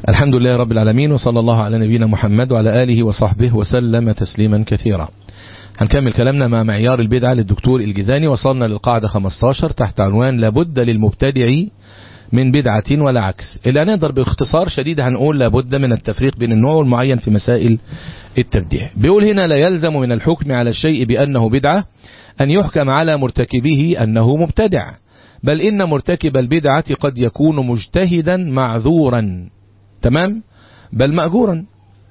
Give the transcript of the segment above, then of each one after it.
الحمد لله رب العالمين وصلى الله على نبينا محمد وعلى آله وصحبه وسلم تسليما كثيرا هنكمل كلامنا مع معيار البدعة للدكتور الجزاني وصلنا للقاعدة 15 تحت عنوان لابد للمبتدع من بدعة ولا عكس اللي هنقدر باختصار شديد هنقول لابد من التفريق بين النوع والمعين في مسائل التبديع بيقول هنا لا يلزم من الحكم على الشيء بأنه بدعة أن يحكم على مرتكبه أنه مبتدع بل إن مرتكب البدعة قد يكون مجتهدا معذورا تمام بل مأجورا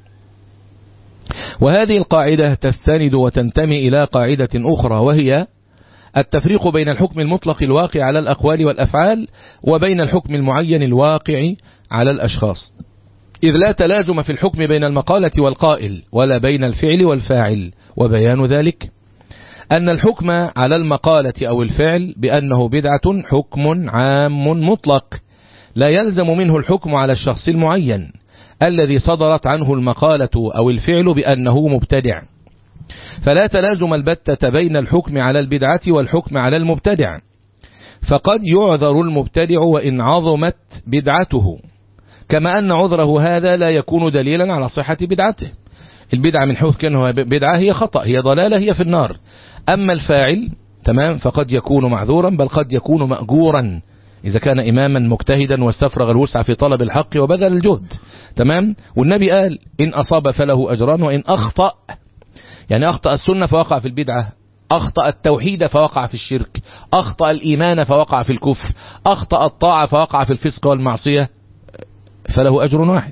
وهذه القاعدة تستند وتنتمي إلى قاعدة أخرى وهي التفريق بين الحكم المطلق الواقع على الأقوال والأفعال وبين الحكم المعين الواقع على الأشخاص إذ لا تلازم في الحكم بين المقالة والقائل ولا بين الفعل والفاعل وبيان ذلك أن الحكم على المقالة أو الفعل بأنه بدعة حكم عام مطلق لا يلزم منه الحكم على الشخص المعين الذي صدرت عنه المقالة أو الفعل بأنه مبتدع فلا تلازم البتة بين الحكم على البدعة والحكم على المبتدع فقد يعذر المبتدع وإن عظمت بدعته كما أن عذره هذا لا يكون دليلا على صحة بدعته البدعة من حيث كأنه بدعة هي خطأ هي ضلالة هي في النار أما الفاعل تمام فقد يكون معذورا بل قد يكون مأجورا إذا كان إماما مجتهدا واستفرغ الوسع في طلب الحق وبذل الجهد تمام والنبي قال إن أصاب فله أجران وإن أخطأ يعني أخطأ السنة فوقع في البدعة أخطأ التوحيد فوقع في الشرك أخطأ الإيمان فوقع في الكفر أخطأ الطاعة فوقع في الفسق والمعصية فله أجر واحد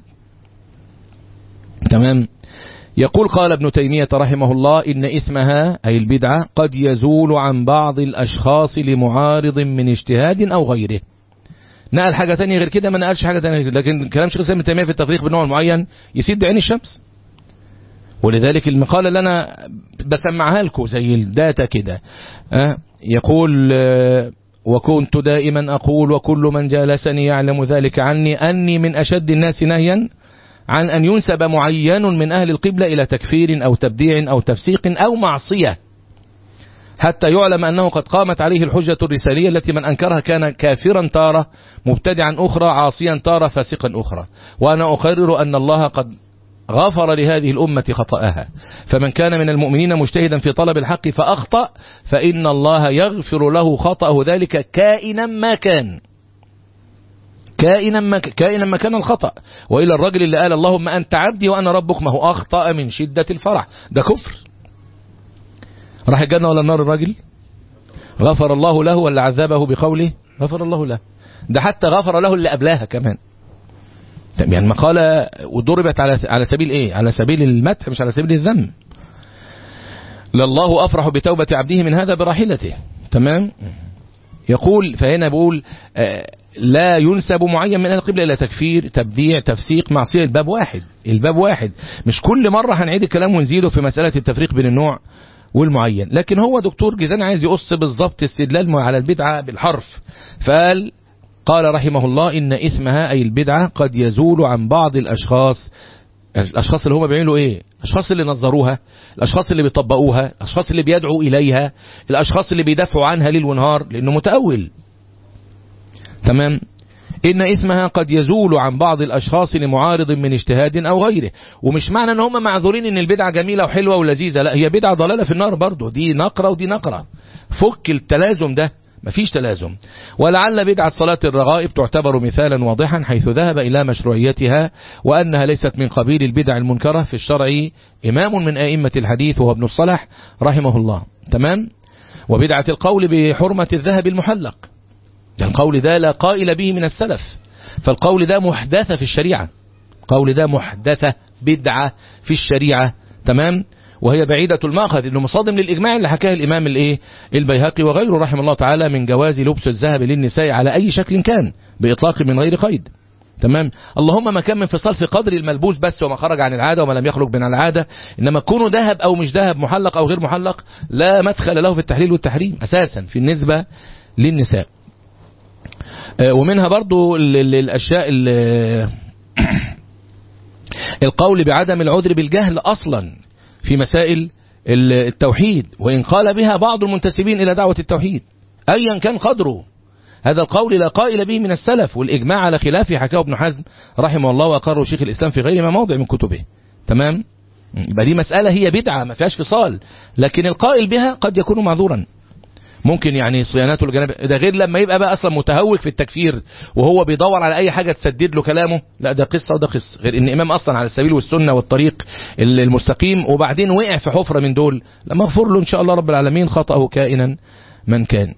تمام يقول قال ابن تيمية رحمه الله إن إثمها أي البدعة قد يزول عن بعض الأشخاص لمعارض من اجتهاد أو غيره نقل حاجة تانية غير كده ما نقلش حاجة تانية لكن كلام شيخ ابن تيمية في التفريق بالنوع المعين يسد عين الشمس ولذلك المقالة اللي أنا بسمعها لكم زي الداتا كده أه يقول أه وكنت دائما أقول وكل من جالسني يعلم ذلك عني أني من أشد الناس نهيا عن أن ينسب معين من أهل القبلة إلى تكفير أو تبديع أو تفسيق أو معصية حتى يعلم أنه قد قامت عليه الحجة الرسالية التي من أنكرها كان كافرا تارة مبتدعا أخرى عاصيا تارة فاسقا أخرى وأنا أقرر أن الله قد غفر لهذه الأمة خطأها فمن كان من المؤمنين مجتهدا في طلب الحق فأخطأ فإن الله يغفر له خطأه ذلك كائنا ما كان كائنا ما كائنا ما كان الخطأ وإلى الرجل اللي قال اللهم أنت عبدي وأنا ربك ما هو أخطأ من شدة الفرح ده كفر راح الجنة ولا النار الراجل غفر الله له ولا عذبه بقوله غفر الله له ده حتى غفر له اللي قبلها كمان يعني المقالة وضربت على على سبيل ايه على سبيل المدح مش على سبيل الذم لله أفرح بتوبة عبده من هذا براحلته تمام يقول فهنا بقول آه لا ينسب معين من اهل القبلة إلى تكفير تبديع تفسيق معصية الباب واحد الباب واحد مش كل مرة هنعيد الكلام ونزيده في مسألة التفريق بين النوع والمعين لكن هو دكتور جيزان عايز يقص بالظبط استدلال على البدعة بالحرف فقال قال رحمه الله إن إثمها أي البدعة قد يزول عن بعض الأشخاص الأشخاص اللي هم بيعملوا إيه الأشخاص اللي نظروها الأشخاص اللي بيطبقوها الأشخاص اللي بيدعوا إليها الأشخاص اللي بيدافعوا عنها ليل ونهار لأنه متأول تمام إن إثمها قد يزول عن بعض الأشخاص لمعارض من اجتهاد أو غيره ومش معنى أن هم معذورين أن البدعة جميلة وحلوة ولذيذة لا هي بدعة ضلالة في النار برضه دي نقرة ودي نقرة فك التلازم ده مفيش تلازم ولعل بدعة صلاة الرغائب تعتبر مثالا واضحا حيث ذهب إلى مشروعيتها وأنها ليست من قبيل البدع المنكرة في الشرع إمام من أئمة الحديث وهو ابن الصلح رحمه الله تمام وبدعة القول بحرمة الذهب المحلق القول ده لا قائل به من السلف فالقول ده محدثة في الشريعة قول ده محدثة بدعة في الشريعة تمام وهي بعيدة المأخذ انه مصادم للإجماع اللي حكاه الإمام الايه البيهقي وغيره رحمه الله تعالى من جواز لبس الذهب للنساء على أي شكل كان بإطلاق من غير قيد تمام اللهم ما كان من انفصال في قدر الملبوس بس وما خرج عن العادة وما لم يخرج من العادة إنما كونه ذهب أو مش ذهب محلق أو غير محلق لا مدخل له في التحليل والتحريم أساسا في النسبة للنساء ومنها برضو الأشياء القول بعدم العذر بالجهل أصلا في مسائل التوحيد وإن قال بها بعض المنتسبين إلى دعوة التوحيد أيا كان قدره هذا القول لا قائل به من السلف والإجماع على خلافه حكاه ابن حزم رحمه الله وأقره شيخ الإسلام في غير ما موضع من كتبه تمام يبقى دي مسألة هي بدعة ما فيهاش فصال لكن القائل بها قد يكون معذورا ممكن يعني صيانته الجناب ده غير لما يبقى بقى اصلا متهوك في التكفير وهو بيدور على اي حاجه تسدد له كلامه لا ده قصه وده قصه غير ان امام اصلا على السبيل والسنه والطريق المستقيم وبعدين وقع في حفره من دول لا مغفور له ان شاء الله رب العالمين خطاه كائنا من كان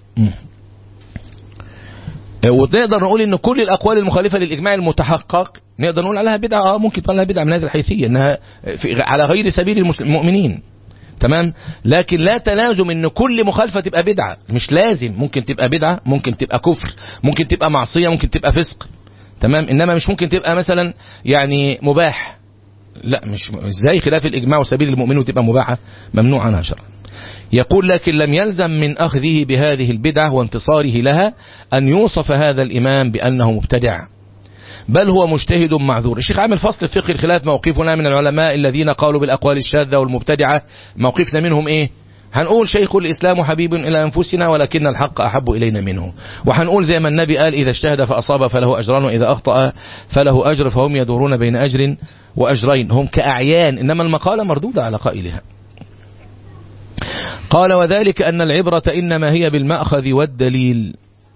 ونقدر نقول ان كل الاقوال المخالفه للاجماع المتحقق نقدر نقول عليها بدعه اه ممكن تقول عليها بدعه من هذه الحيثيه انها في على غير سبيل المؤمنين تمام لكن لا تلازم ان كل مخالفه تبقى بدعه مش لازم ممكن تبقى بدعه ممكن تبقى كفر ممكن تبقى معصيه ممكن تبقى فسق تمام انما مش ممكن تبقى مثلا يعني مباح لا مش ازاي خلاف الاجماع وسبيل المؤمن وتبقى مباحه ممنوع عنها شرعا يقول لكن لم يلزم من أخذه بهذه البدعة وانتصاره لها أن يوصف هذا الإمام بأنه مبتدع بل هو مجتهد معذور الشيخ عامل فصل في فقه الخلاف موقفنا من العلماء الذين قالوا بالأقوال الشاذة والمبتدعة موقفنا منهم إيه هنقول شيخ الإسلام حبيب إلى أنفسنا ولكن الحق أحب إلينا منه وهنقول زي ما النبي قال إذا اجتهد فأصاب فله أجران وإذا أخطأ فله أجر فهم يدورون بين أجر وأجرين هم كأعيان إنما المقالة مردودة على قائلها قال وذلك أن العبرة إنما هي بالمأخذ والدليل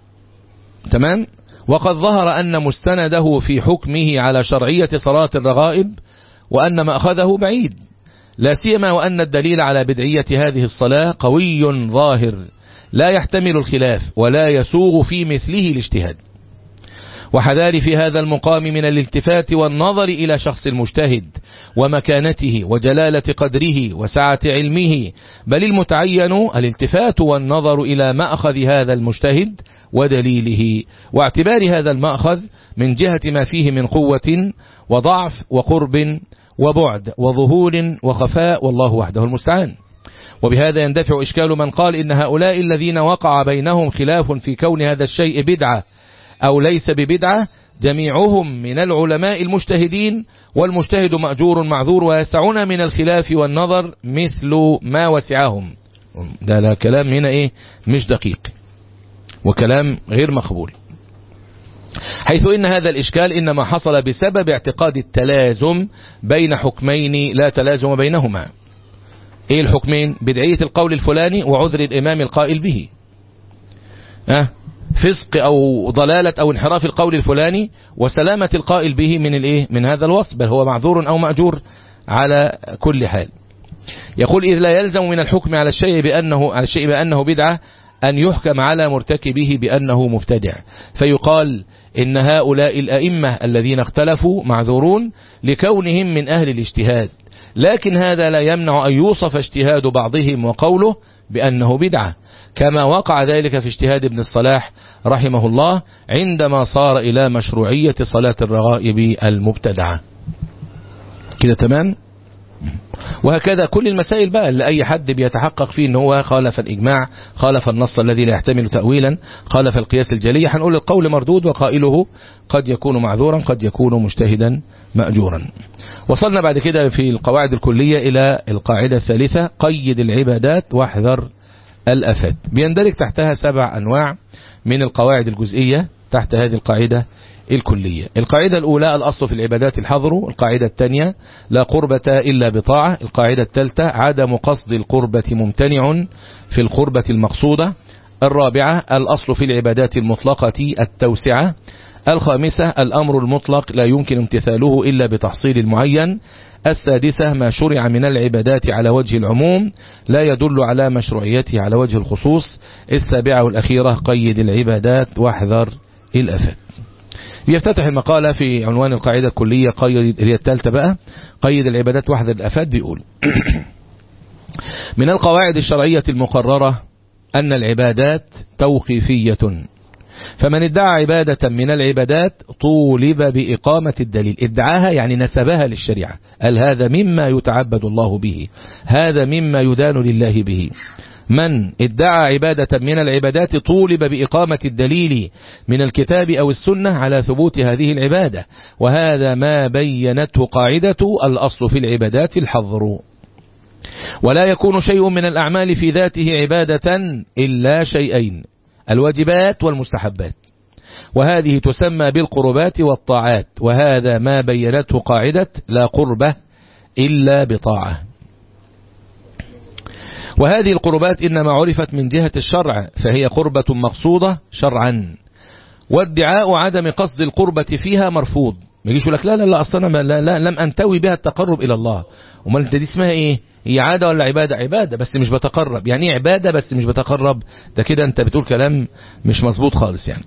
تمام وقد ظهر أن مستنده في حكمه على شرعية صلاة الرغائب وأن مأخذه بعيد لا سيما وأن الدليل على بدعية هذه الصلاة قوي ظاهر لا يحتمل الخلاف ولا يسوغ في مثله الاجتهاد وحذار في هذا المقام من الالتفات والنظر إلى شخص المجتهد ومكانته وجلالة قدره وسعة علمه بل المتعين الالتفات والنظر إلى مأخذ هذا المجتهد ودليله واعتبار هذا المأخذ من جهة ما فيه من قوة وضعف وقرب وبعد وظهور وخفاء والله وحده المستعان وبهذا يندفع إشكال من قال إن هؤلاء الذين وقع بينهم خلاف في كون هذا الشيء بدعة أو ليس ببدعة جميعهم من العلماء المجتهدين والمجتهد مأجور معذور ويسعنا من الخلاف والنظر مثل ما وسعهم ده لا كلام هنا إيه مش دقيق وكلام غير مقبول حيث إن هذا الإشكال إنما حصل بسبب اعتقاد التلازم بين حكمين لا تلازم بينهما إيه الحكمين بدعية القول الفلاني وعذر الإمام القائل به أه فسق أو ضلالة أو انحراف القول الفلاني وسلامة القائل به من الإيه من هذا الوصف بل هو معذور أو مأجور على كل حال يقول إذ لا يلزم من الحكم على الشيء بأنه على الشيء بأنه بدعة أن يحكم على مرتكبه بأنه مبتدع فيقال إن هؤلاء الأئمة الذين اختلفوا معذورون لكونهم من أهل الاجتهاد لكن هذا لا يمنع أن يوصف اجتهاد بعضهم وقوله بأنه بدعة كما وقع ذلك في اجتهاد ابن الصلاح رحمه الله عندما صار إلى مشروعية صلاة الرغائب المبتدعة كده تمام وهكذا كل المسائل بقى اللي أي حد بيتحقق فيه ان هو خالف الإجماع خالف النص الذي لا يحتمل تأويلا خالف القياس الجلي هنقول القول مردود وقائله قد يكون معذورا قد يكون مجتهدا مأجورا وصلنا بعد كده في القواعد الكلية إلى القاعدة الثالثة قيد العبادات واحذر الأفات بيندرج تحتها سبع أنواع من القواعد الجزئية تحت هذه القاعدة الكلية القاعدة الأولى الأصل في العبادات الحظر القاعدة الثانية لا قربة إلا بطاعة القاعدة الثالثة عدم قصد القربة ممتنع في القربة المقصودة الرابعة الأصل في العبادات المطلقة التوسعة الخامسة الأمر المطلق لا يمكن امتثاله إلا بتحصيل المعين السادسة ما شرع من العبادات على وجه العموم لا يدل على مشروعيته على وجه الخصوص السابعة والأخيرة قيد العبادات واحذر الأفات بيفتتح المقالة في عنوان القاعدة الكلية قيد هي الثالثة بقى قيد العبادات واحذر الأفات بيقول من القواعد الشرعية المقررة أن العبادات توقيفية فمن ادعى عبادة من العبادات طولب بإقامة الدليل ادعاها يعني نسبها للشريعة قال هذا مما يتعبد الله به هذا مما يدان لله به من ادعى عبادة من العبادات طولب بإقامة الدليل من الكتاب أو السنة على ثبوت هذه العبادة وهذا ما بينته قاعدة الأصل في العبادات الحظر ولا يكون شيء من الأعمال في ذاته عبادة إلا شيئين الواجبات والمستحبات وهذه تسمى بالقربات والطاعات وهذا ما بينته قاعدة لا قربة إلا بطاعة وهذه القربات إنما عرفت من جهة الشرع فهي قربة مقصودة شرعا وادعاء عدم قصد القربة فيها مرفوض ما يجيش لك لا لا لا أصلا لا, لا, لا لم أنتوي بها التقرب إلى الله امال انت دي اسمها إيه هي عادة ولا عبادة عبادة بس مش بتقرب يعني ايه عبادة بس مش بتقرب ده كده انت بتقول كلام مش مظبوط خالص يعني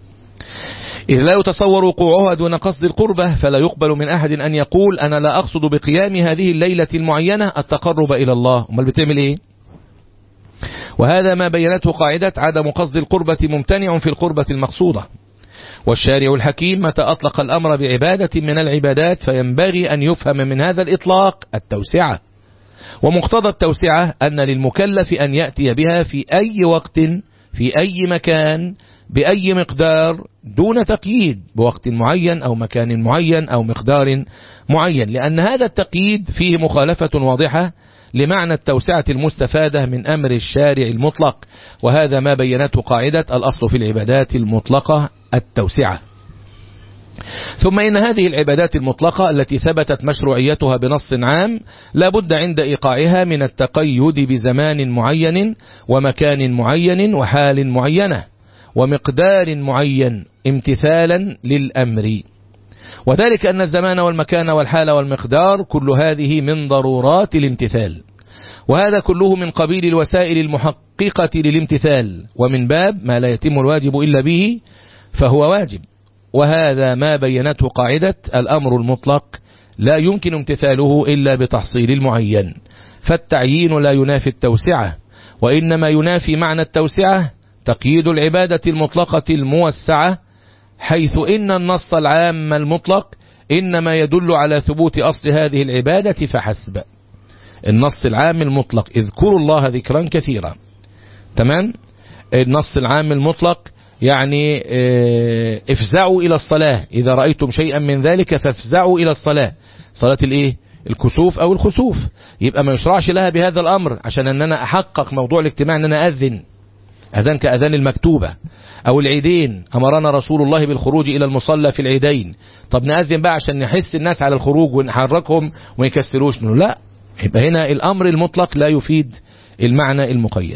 إذ لا يتصور وقوعها دون قصد القربة فلا يقبل من أحد أن يقول أنا لا أقصد بقيام هذه الليلة المعينة التقرب إلى الله امال بتعمل إيه وهذا ما بينته قاعدة عدم قصد القربة ممتنع في القربة المقصودة والشارع الحكيم متى أطلق الأمر بعبادة من العبادات فينبغي أن يفهم من هذا الإطلاق التوسعة ومقتضى التوسعة أن للمكلف أن يأتي بها في أي وقت في أي مكان بأي مقدار دون تقييد بوقت معين أو مكان معين أو مقدار معين لأن هذا التقييد فيه مخالفة واضحة لمعنى التوسعة المستفادة من أمر الشارع المطلق وهذا ما بينته قاعدة الأصل في العبادات المطلقة التوسعة ثم إن هذه العبادات المطلقة التي ثبتت مشروعيتها بنص عام لا بد عند إيقاعها من التقيد بزمان معين ومكان معين وحال معينة ومقدار معين امتثالا للأمر وذلك أن الزمان والمكان والحال والمقدار كل هذه من ضرورات الامتثال وهذا كله من قبيل الوسائل المحققة للامتثال ومن باب ما لا يتم الواجب إلا به فهو واجب وهذا ما بينته قاعدة الأمر المطلق لا يمكن امتثاله إلا بتحصيل المعين فالتعيين لا ينافي التوسعة وإنما ينافي معنى التوسعة تقييد العبادة المطلقة الموسعة حيث إن النص العام المطلق إنما يدل على ثبوت أصل هذه العبادة فحسب النص العام المطلق اذكروا الله ذكرا كثيرا تمام النص العام المطلق يعني افزعوا إلى الصلاة إذا رأيتم شيئا من ذلك فافزعوا إلى الصلاة صلاة الايه الكسوف أو الخسوف يبقى ما يشرعش لها بهذا الأمر عشان أن أنا أحقق موضوع الاجتماع أن أنا أذن أذان كأذان المكتوبة أو العيدين أمرنا رسول الله بالخروج إلى المصلى في العيدين طب نأذن بقى عشان نحس الناس على الخروج ونحركهم وما يكسروش لا يبقى هنا الأمر المطلق لا يفيد المعنى المقيد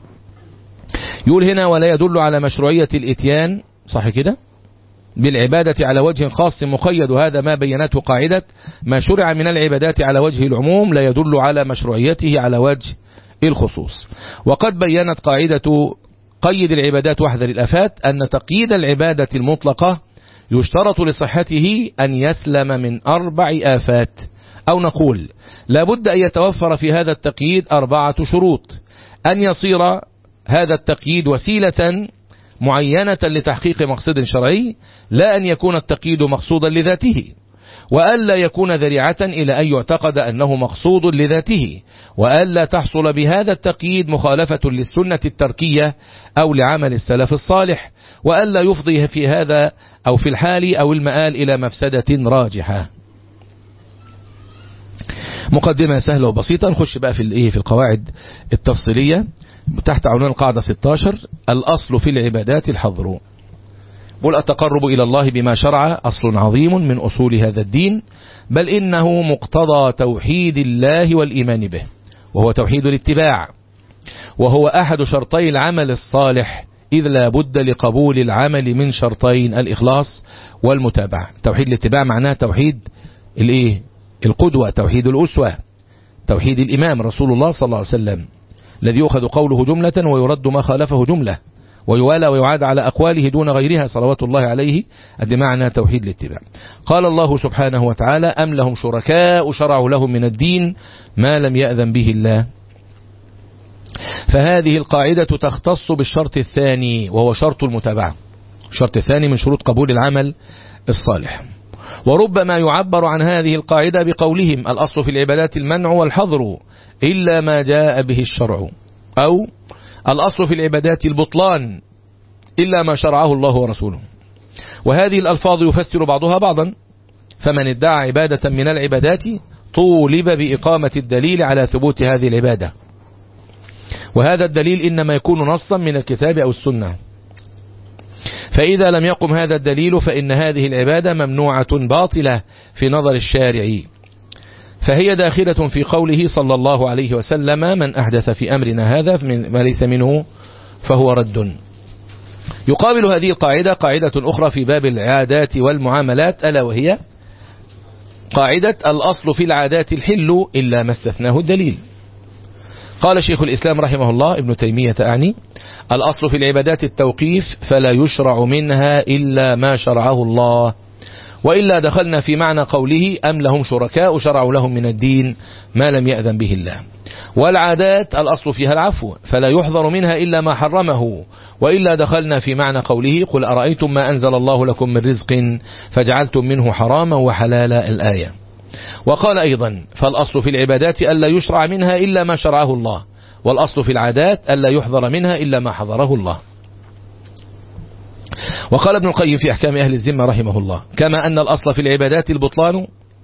يقول هنا ولا يدل على مشروعية الاتيان صح كده بالعبادة على وجه خاص مقيد وهذا ما بينته قاعدة ما شرع من العبادات على وجه العموم لا يدل على مشروعيته على وجه الخصوص وقد بينت قاعدة قيد العبادات واحذر الأفات أن تقييد العبادة المطلقة يشترط لصحته أن يسلم من أربع آفات أو نقول لابد أن يتوفر في هذا التقييد أربعة شروط أن يصير هذا التقييد وسيلة معينة لتحقيق مقصد شرعي لا أن يكون التقييد مقصودا لذاته وألا يكون ذريعة إلى أن يعتقد أنه مقصود لذاته وألا تحصل بهذا التقييد مخالفة للسنة التركية أو لعمل السلف الصالح وألا يفضي في هذا أو في الحال أو المآل إلى مفسدة راجحة مقدمة سهلة وبسيطة نخش بقى في الايه في القواعد التفصيلية تحت عنوان القاعدة 16 الأصل في العبادات الحظر بل التقرب إلى الله بما شرع أصل عظيم من أصول هذا الدين بل إنه مقتضى توحيد الله والإيمان به وهو توحيد الاتباع وهو أحد شرطي العمل الصالح إذ لا بد لقبول العمل من شرطين الإخلاص والمتابعة توحيد الاتباع معناه توحيد الإيه القدوة توحيد الأسوة توحيد الإمام رسول الله صلى الله عليه وسلم الذي يؤخذ قوله جملة ويرد ما خالفه جملة ويوالى ويعاد على أقواله دون غيرها صلوات الله عليه أدي معنى توحيد الاتباع قال الله سبحانه وتعالى أم لهم شركاء شرعوا لهم من الدين ما لم يأذن به الله فهذه القاعدة تختص بالشرط الثاني وهو شرط المتابعة الشرط الثاني من شروط قبول العمل الصالح وربما يعبر عن هذه القاعدة بقولهم الأصل في العبادات المنع والحظر إلا ما جاء به الشرع أو الأصل في العبادات البطلان إلا ما شرعه الله ورسوله وهذه الألفاظ يفسر بعضها بعضا فمن ادعى عبادة من العبادات طولب بإقامة الدليل على ثبوت هذه العبادة وهذا الدليل إنما يكون نصا من الكتاب أو السنة فإذا لم يقم هذا الدليل فإن هذه العبادة ممنوعة باطلة في نظر الشارع فهي داخلة في قوله صلى الله عليه وسلم من أحدث في أمرنا هذا من ما ليس منه فهو رد يقابل هذه القاعدة قاعدة أخرى في باب العادات والمعاملات ألا وهي قاعدة الأصل في العادات الحل إلا ما استثناه الدليل قال شيخ الإسلام رحمه الله ابن تيمية أعني الأصل في العبادات التوقيف فلا يشرع منها إلا ما شرعه الله وإلا دخلنا في معنى قوله أم لهم شركاء شرعوا لهم من الدين ما لم يأذن به الله والعادات الأصل فيها العفو فلا يحضر منها إلا ما حرمه وإلا دخلنا في معنى قوله قل أرأيتم ما أنزل الله لكم من رزق فجعلتم منه حراما وحلالا الآية وقال أيضا فالأصل في العبادات ألا يشرع منها إلا ما شرعه الله والأصل في العادات ألا يحضر منها إلا ما حضره الله وقال ابن القيم في أحكام أهل الذمة رحمه الله كما أن الأصل في العبادات البطلان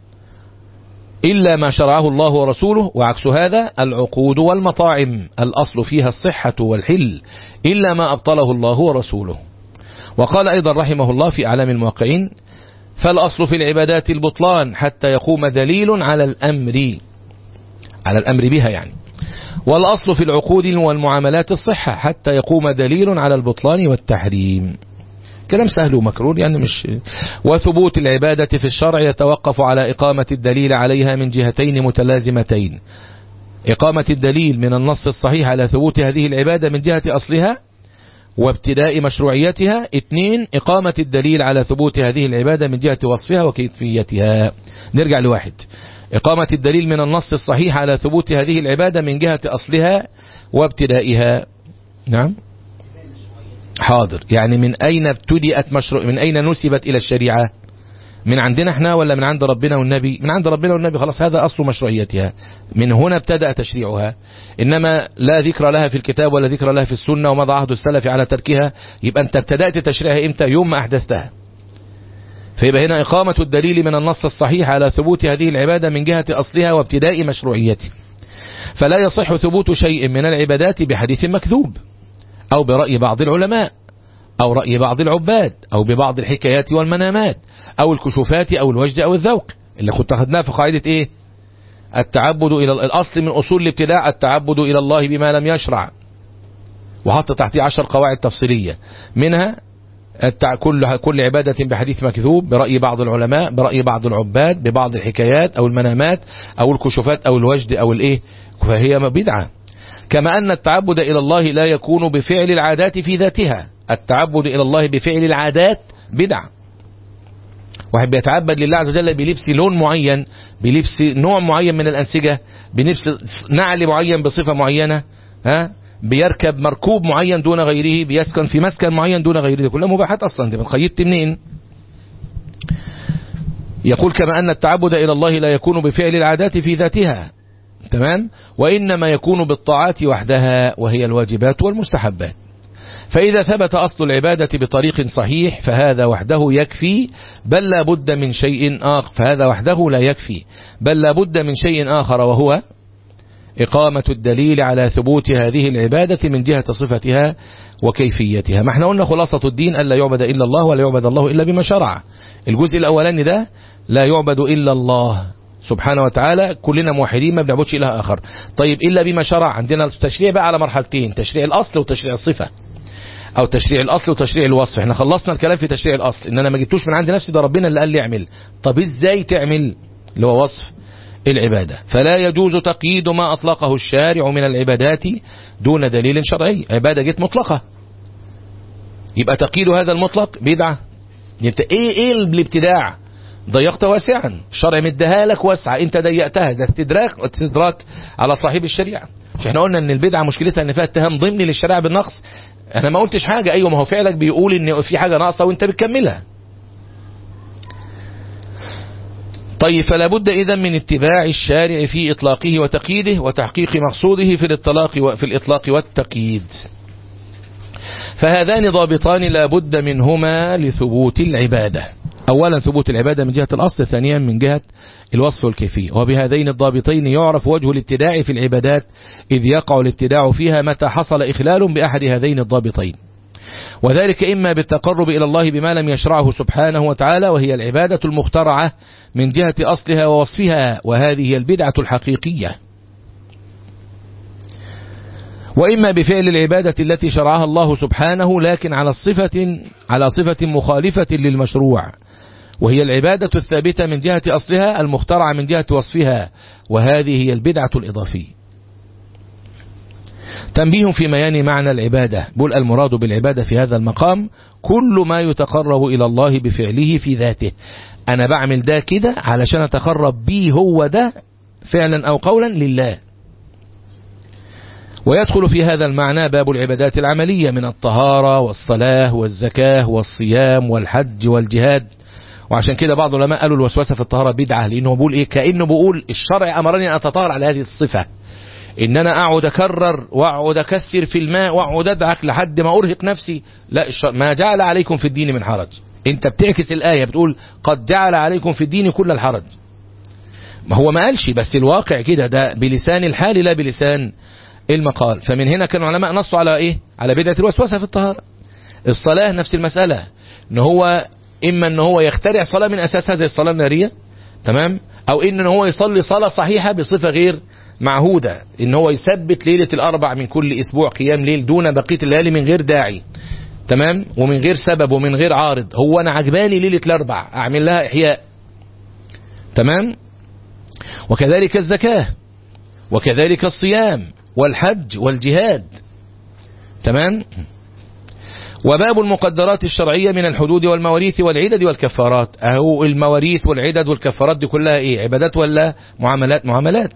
إلا ما شرعه الله ورسوله وعكس هذا العقود والمطاعم الأصل فيها الصحة والحل إلا ما أبطله الله ورسوله وقال أيضا رحمه الله في أعلام الموقعين فالأصل في العبادات البطلان حتى يقوم دليل على الأمر على الأمر بها يعني والأصل في العقود والمعاملات الصحة حتى يقوم دليل على البطلان والتحريم كلام سهل ومكرور يعني مش وثبوت العبادة في الشرع يتوقف على إقامة الدليل عليها من جهتين متلازمتين إقامة الدليل من النص الصحيح على ثبوت هذه العبادة من جهة أصلها وابتداء مشروعيتها اثنين إقامة الدليل على ثبوت هذه العبادة من جهة وصفها وكيفيتها نرجع لواحد إقامة الدليل من النص الصحيح على ثبوت هذه العبادة من جهة أصلها وابتدائها نعم حاضر يعني من أين ابتدأت مشروع من أين نسبت إلى الشريعة من عندنا احنا ولا من عند ربنا والنبي من عند ربنا والنبي خلاص هذا أصل مشروعيتها من هنا ابتدأ تشريعها إنما لا ذكر لها في الكتاب ولا ذكر لها في السنة ومضى عهد السلف على تركها يبقى أنت ابتدأت تشريعها إمتى يوم ما أحدثتها فيبقى هنا إقامة الدليل من النص الصحيح على ثبوت هذه العبادة من جهة أصلها وابتداء مشروعيتها فلا يصح ثبوت شيء من العبادات بحديث مكذوب أو برأي بعض العلماء أو رأي بعض العباد أو ببعض الحكايات والمنامات أو الكشوفات أو الوجد أو الذوق اللي كنت أخذناها في قاعدة إيه التعبد إلى الأصل من أصول الابتداع التعبد إلى الله بما لم يشرع وحط تحتيه عشر قواعد تفصيلية منها التع... كل كل عبادة بحديث مكذوب برأي بعض العلماء برأي بعض العباد ببعض الحكايات أو المنامات أو الكشوفات أو الوجد أو الإيه فهي بدعة كما أن التعبد إلى الله لا يكون بفعل العادات في ذاتها التعبد إلى الله بفعل العادات بدعة واحد بيتعبد لله عز وجل بلبس لون معين بلبس نوع معين من الأنسجة بلبس نعل معين بصفة معينة ها بيركب مركوب معين دون غيره بيسكن في مسكن معين دون غيره دي كلها مباحات أصلا دي خيطت منين يقول كما أن التعبد إلى الله لا يكون بفعل العادات في ذاتها تمام وإنما يكون بالطاعات وحدها وهي الواجبات والمستحبات فإذا ثبت أصل العبادة بطريق صحيح فهذا وحده يكفي بل لا بد من شيء آخر فهذا وحده لا يكفي بل لا بد من شيء آخر وهو إقامة الدليل على ثبوت هذه العبادة من جهة صفتها وكيفيتها ما احنا قلنا خلاصة الدين ألا يعبد إلا الله ولا يعبد الله إلا بما شرع الجزء الأولاني ده لا يعبد إلا الله سبحانه وتعالى كلنا موحدين ما بنعبدش إله آخر طيب إلا بما شرع عندنا التشريع بقى على مرحلتين تشريع الأصل وتشريع الصفة او تشريع الاصل وتشريع الوصف احنا خلصنا الكلام في تشريع الاصل ان انا ما جبتوش من عند نفسي ده ربنا اللي قال لي اعمل طب ازاي تعمل اللي هو وصف العبادة فلا يجوز تقييد ما اطلقه الشارع من العبادات دون دليل شرعي عبادة جت مطلقة يبقى تقييد هذا المطلق بدعة انت ايه ايه الابتداع ضيقت واسعا الشرع مديها لك واسعة انت ضيقتها ده استدراك استدراك على صاحب الشريعة مش احنا قلنا ان البدعة مشكلتها ان فيها اتهام ضمني للشريعة بالنقص انا ما قلتش حاجة ايوه ما هو فعلك بيقول ان في حاجة ناقصة وانت بتكملها طيب فلا بد اذا من اتباع الشارع في اطلاقه وتقييده وتحقيق مقصوده في الاطلاق في الاطلاق والتقييد فهذان ضابطان لا بد منهما لثبوت العبادة أولا ثبوت العبادة من جهة الأصل ثانيا من جهة الوصف والكيفية وبهذين الضابطين يعرف وجه الابتداع في العبادات إذ يقع الابتداع فيها متى حصل إخلال بأحد هذين الضابطين وذلك إما بالتقرب إلى الله بما لم يشرعه سبحانه وتعالى وهي العبادة المخترعة من جهة أصلها ووصفها وهذه هي البدعة الحقيقية وإما بفعل العبادة التي شرعها الله سبحانه لكن على الصفة على صفة مخالفة للمشروع وهي العبادة الثابتة من جهة أصلها المخترعة من جهة وصفها وهذه هي البدعة الإضافية تنبيه في ميان معنى العبادة بل المراد بالعبادة في هذا المقام كل ما يتقرب إلى الله بفعله في ذاته أنا بعمل ده كده علشان أتقرب بيه هو ده فعلا أو قولا لله ويدخل في هذا المعنى باب العبادات العملية من الطهارة والصلاة والزكاة والصيام والحج والجهاد وعشان كده بعض العلماء قالوا الوسوسة في الطهارة بدعة لأنه بيقول إيه كأنه بيقول الشرع أمرني أن أتطهر على هذه الصفة ان انا اقعد اكرر واقعد اكثر في الماء واقعد ادعك لحد ما ارهق نفسي لا ما جعل عليكم في الدين من حرج انت بتعكس الايه بتقول قد جعل عليكم في الدين كل الحرج ما هو ما قالش بس الواقع كده ده بلسان الحال لا بلسان المقال فمن هنا كان العلماء نصوا على ايه على بدعه الوسوسه في الطهاره الصلاه نفس المساله ان هو اما ان هو يخترع صلاه من اساسها زي الصلاه الناريه تمام او ان هو يصلي صلاه صحيحه بصفه غير معهودة ان هو يثبت ليلة الاربع من كل اسبوع قيام ليل دون بقية الليالي من غير داعي تمام ومن غير سبب ومن غير عارض هو انا عجباني ليلة الاربع اعمل لها احياء تمام وكذلك الزكاة وكذلك الصيام والحج والجهاد تمام وباب المقدرات الشرعية من الحدود والمواريث والعدد والكفارات اهو المواريث والعدد والكفارات دي كلها ايه عبادات ولا معاملات معاملات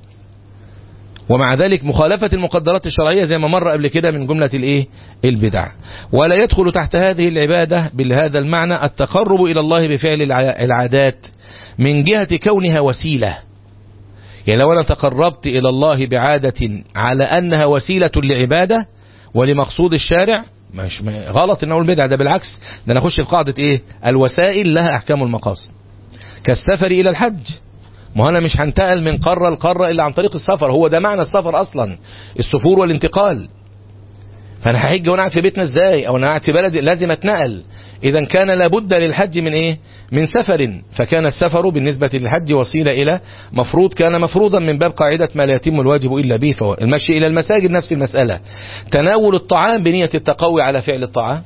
ومع ذلك مخالفة المقدرات الشرعية زي ما مر قبل كده من جملة الايه البدع ولا يدخل تحت هذه العبادة بهذا المعنى التقرب إلى الله بفعل العادات من جهة كونها وسيلة يعني لو أنا تقربت إلى الله بعادة على أنها وسيلة لعبادة ولمقصود الشارع مش غلط ان اقول بدعه ده بالعكس ده انا اخش في قاعده ايه الوسائل لها احكام المقاصد كالسفر الى الحج ما انا مش هنتقل من قاره لقاره الا عن طريق السفر هو ده معنى السفر اصلا السفور والانتقال فانا هحج وانا قاعد في بيتنا ازاي او انا قاعد في بلدي لازم اتنقل اذا كان لابد للحج من ايه من سفر فكان السفر بالنسبه للحج وسيله الى مفروض كان مفروضا من باب قاعده ما لا يتم الواجب الا به فهو المشي الى المساجد نفس المساله تناول الطعام بنيه التقوي على فعل الطعام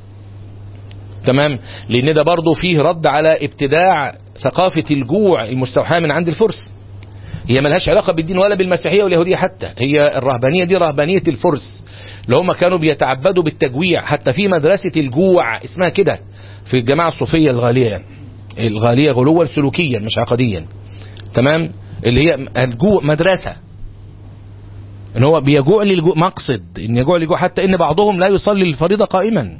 تمام لان ده برضه فيه رد على ابتداع ثقافة الجوع المستوحاة من عند الفرس هي ملهاش علاقة بالدين ولا بالمسيحية واليهودية حتى هي الرهبانية دي رهبانية الفرس اللي هم كانوا بيتعبدوا بالتجويع حتى في مدرسة الجوع اسمها كده في الجماعة الصوفية الغالية يعني. الغالية غلوا سلوكيا مش عقديا تمام اللي هي الجوع مدرسة ان هو بيجوع للجوع مقصد ان يجوع للجوع حتى ان بعضهم لا يصلي الفريضة قائما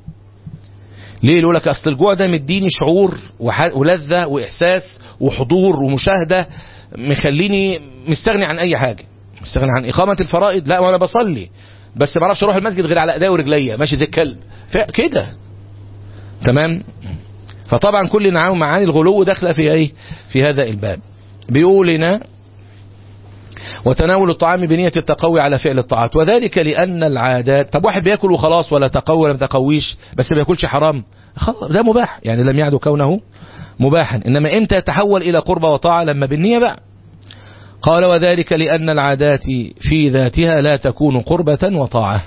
ليه يقول لك اصل الجوع ده مديني شعور ولذة واحساس وحضور ومشاهدة مخليني مستغني عن اي حاجة مستغني عن اقامة الفرائض لا وانا بصلي بس ما اعرفش اروح المسجد غير على ايديا ورجليا ماشي زي الكلب كده تمام فطبعا كل نعم معاني الغلو داخله في ايه في هذا الباب بيقول لنا وتناول الطعام بنية التقوي على فعل الطاعات وذلك لأن العادات طب واحد بياكل وخلاص ولا تقوي ولا تقويش بس ما بياكلش حرام خلاص ده مباح يعني لم يعد كونه مباحا إنما إمتى يتحول إلى قربة وطاعة لما بالنية بقى قال وذلك لأن العادات في ذاتها لا تكون قربة وطاعة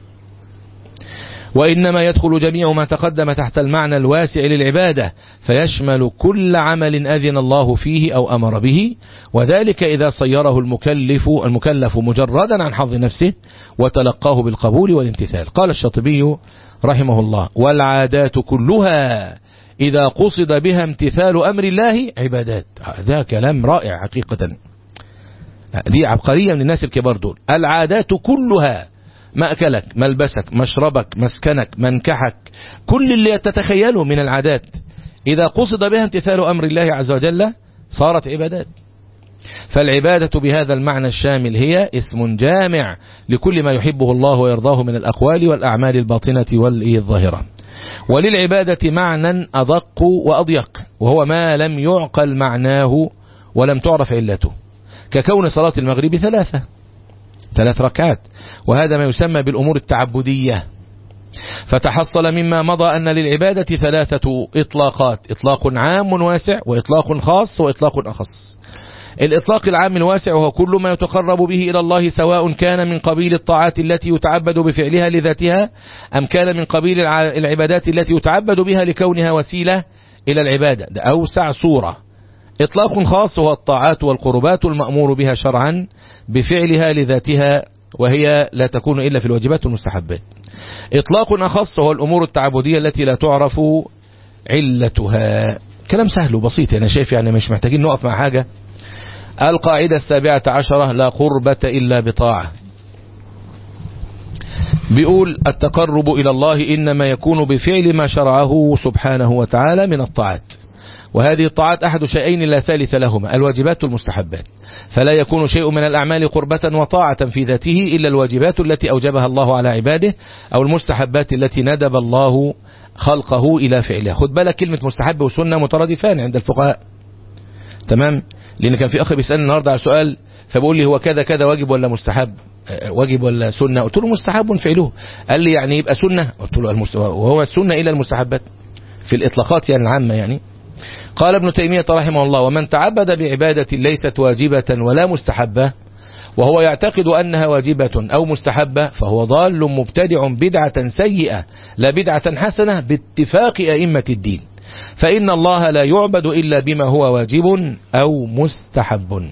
وإنما يدخل جميع ما تقدم تحت المعنى الواسع للعبادة فيشمل كل عمل أذن الله فيه أو أمر به وذلك إذا صيره المكلف المكلف مجردا عن حظ نفسه وتلقاه بالقبول والامتثال قال الشاطبي رحمه الله والعادات كلها إذا قصد بها امتثال أمر الله عبادات هذا كلام رائع حقيقة دي عبقرية من الناس الكبار دول العادات كلها مأكلك ملبسك مشربك مسكنك منكحك كل اللي تتخيله من العادات إذا قصد بها امتثال أمر الله عز وجل صارت عبادات فالعبادة بهذا المعنى الشامل هي اسم جامع لكل ما يحبه الله ويرضاه من الأقوال والأعمال الباطنة والظاهرة وللعبادة معنى أدق وأضيق وهو ما لم يعقل معناه ولم تعرف علته ككون صلاة المغرب ثلاثة ثلاث ركعات وهذا ما يسمى بالأمور التعبدية فتحصل مما مضى أن للعبادة ثلاثة إطلاقات إطلاق عام واسع وإطلاق خاص وإطلاق أخص الإطلاق العام الواسع هو كل ما يتقرب به إلى الله سواء كان من قبيل الطاعات التي يتعبد بفعلها لذاتها أم كان من قبيل العبادات التي يتعبد بها لكونها وسيلة إلى العبادة ده أوسع صورة إطلاق خاص هو الطاعات والقربات المأمور بها شرعا بفعلها لذاتها وهي لا تكون إلا في الواجبات والمستحبات إطلاق أخص هو الأمور التعبدية التي لا تعرف علتها كلام سهل وبسيط أنا شايف يعني مش محتاجين نقف مع حاجة القاعدة السابعة عشرة لا قربة إلا بطاعة بيقول التقرب إلى الله إنما يكون بفعل ما شرعه سبحانه وتعالى من الطاعات وهذه الطاعات أحد شيئين لا ثالث لهما الواجبات والمستحبات فلا يكون شيء من الأعمال قربة وطاعة في ذاته إلا الواجبات التي أوجبها الله على عباده أو المستحبات التي ندب الله خلقه إلى فعلها خد بالك كلمة مستحب وسنة مترادفان عند الفقهاء تمام لأن كان في أخ بيسألني النهاردة على سؤال فبقول لي هو كذا كذا واجب ولا مستحب واجب ولا سنة قلت له مستحب فعله قال لي يعني يبقى سنة قلت له المست... وهو السنة إلى المستحبات في الإطلاقات يعني العامة يعني قال ابن تيمية رحمه الله ومن تعبد بعبادة ليست واجبة ولا مستحبة وهو يعتقد أنها واجبة أو مستحبة فهو ضال مبتدع بدعة سيئة لا بدعة حسنة باتفاق أئمة الدين فإن الله لا يعبد إلا بما هو واجب أو مستحب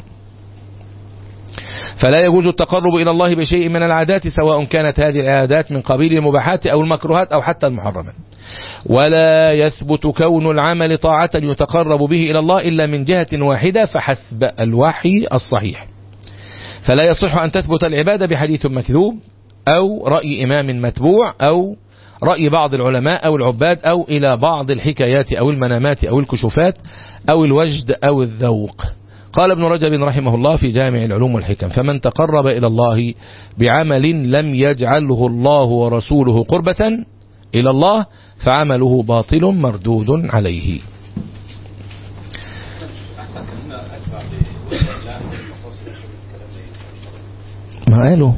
فلا يجوز التقرب إلى الله بشيء من العادات سواء كانت هذه العادات من قبيل المباحات أو المكروهات أو حتى المحرمات ولا يثبت كون العمل طاعة يتقرب به إلى الله إلا من جهة واحدة فحسب الوحي الصحيح فلا يصح أن تثبت العبادة بحديث مكذوب أو رأي إمام متبوع أو رأي بعض العلماء أو العباد أو إلى بعض الحكايات أو المنامات أو الكشوفات أو الوجد أو الذوق قال ابن رجب رحمه الله في جامع العلوم والحكم فمن تقرب إلى الله بعمل لم يجعله الله ورسوله قربة إلى الله فعمله باطل مردود عليه ما قالوا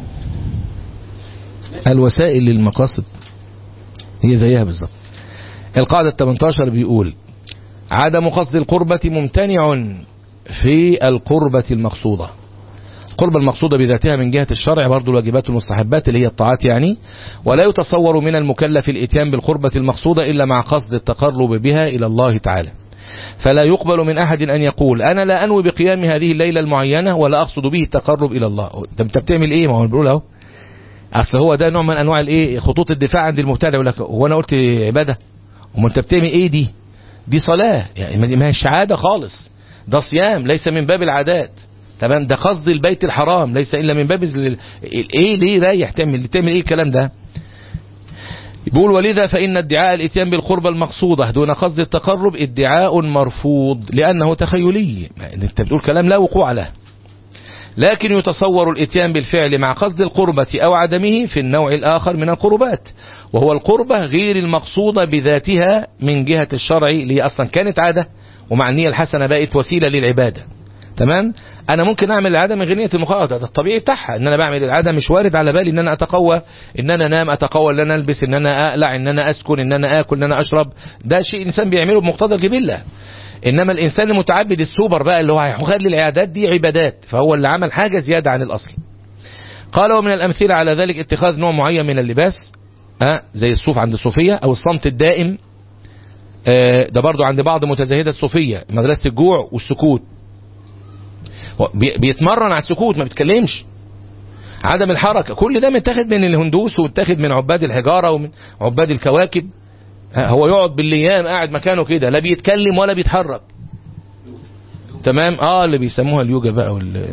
الوسائل للمقاصد هي زيها بالظبط القاعدة 18 بيقول عدم قصد القربة ممتنع في القربة المقصودة القربة المقصودة بذاتها من جهة الشرع برضو الواجبات والمستحبات اللي هي الطاعات يعني ولا يتصور من المكلف الاتيان بالقربة المقصودة إلا مع قصد التقرب بها إلى الله تعالى فلا يقبل من أحد أن يقول أنا لا أنوي بقيام هذه الليلة المعينة ولا أقصد به التقرب إلى الله أنت بتعمل إيه ما هو بيقول أهو أصل هو ده نوع من أنواع الإيه خطوط الدفاع عند المبتدع يقول لك هو أنا قلت عبادة وما أنت بتعمل إيه دي دي صلاة يعني ما هي الشهادة خالص ده صيام ليس من باب العادات تمام ده قصد البيت الحرام ليس الا من باب ال... ايه ليه رايح تعمل تعمل ايه الكلام ده بيقول ولذا فإن ادعاء الاتيان بالقربة المقصودة دون قصد التقرب ادعاء مرفوض لأنه تخيلي انت بتقول كلام لا وقوع له لكن يتصور الاتيان بالفعل مع قصد القربة أو عدمه في النوع الآخر من القربات وهو القربة غير المقصودة بذاتها من جهة الشرع اللي أصلا كانت عادة ومع النية الحسنة بقت وسيلة للعبادة تمام انا ممكن اعمل العاده من غير نيه المخالطه ده الطبيعي بتاعها ان انا بعمل العاده مش وارد على بالي ان انا اتقوى ان انا انام اتقوى ان انا البس ان انا اقلع ان انا اسكن ان انا اكل ان انا اشرب ده شيء الانسان بيعمله بمقتضى الجبله انما الانسان المتعبد السوبر بقى اللي هو هيخلي العيادات دي عبادات فهو اللي عمل حاجه زياده عن الاصل قال ومن الامثله على ذلك اتخاذ نوع معين من اللباس ها زي الصوف عند الصوفيه او الصمت الدائم ده برضو عند بعض متزاهدة الصوفية مدرسة الجوع والسكوت بيتمرن على السكوت ما بيتكلمش عدم الحركة كل ده متاخد من الهندوس ومتاخد من عباد الحجارة ومن عباد الكواكب هو يقعد بالايام قاعد مكانه كده لا بيتكلم ولا بيتحرك تمام اه اللي بيسموها اليوجا بقى وال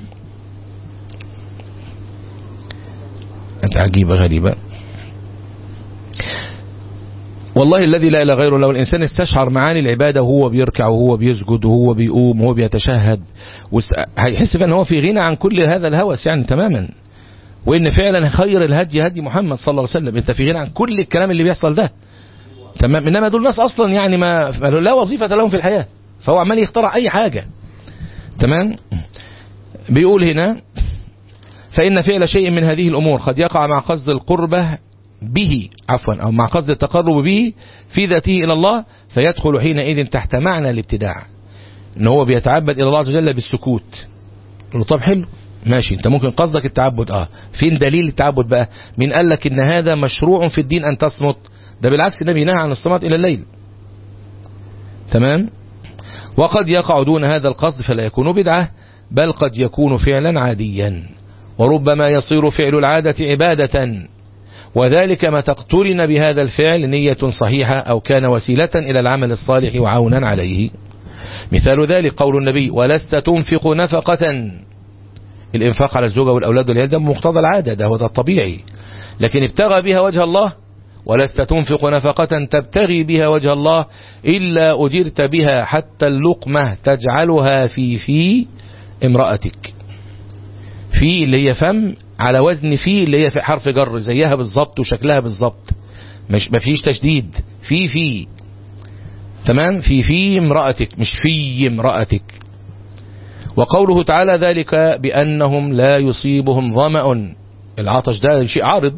عجيبة غريبة والله الذي لا إله غيره لو الإنسان استشعر معاني العبادة وهو بيركع وهو بيسجد وهو بيقوم وهو بيتشهد هيحس ان هو في غنى عن كل هذا الهوس يعني تماما وإن فعلا خير الهدي هدي محمد صلى الله عليه وسلم أنت في غنى عن كل الكلام اللي بيحصل ده تمام انما دول ناس اصلا يعني ما لا وظيفه لهم في الحياه فهو عمال يخترع اي حاجه تمام بيقول هنا فإن فعل شيء من هذه الأمور قد يقع مع قصد القربة به عفوا أو مع قصد التقرب به في ذاته إلى الله فيدخل حينئذ تحت معنى الابتداع إن هو بيتعبد إلى الله عز وجل بالسكوت له طب حلو ماشي انت ممكن قصدك التعبد اه فين دليل التعبد بقى مين قال لك ان هذا مشروع في الدين ان تصمت ده بالعكس النبي نهى عن الصمت الى الليل تمام وقد يقع دون هذا القصد فلا يكون بدعة بل قد يكون فعلا عاديا وربما يصير فعل العادة عبادة وذلك ما تقترن بهذا الفعل نية صحيحة أو كان وسيلة إلى العمل الصالح وعونا عليه مثال ذلك قول النبي ولست تنفق نفقة الإنفاق على الزوجة والأولاد والعيال ده مقتضى العادة ده هو ده الطبيعي لكن ابتغى بها وجه الله ولست تنفق نفقة تبتغي بها وجه الله إلا أجرت بها حتى اللقمة تجعلها في في امرأتك في اللي هي فم على وزن في اللي هي في حرف جر زيها بالظبط وشكلها بالظبط مش مفيش تشديد في في تمام في في امرأتك مش في امرأتك وقوله تعالى ذلك بأنهم لا يصيبهم ظمأ العطش ده شيء عارض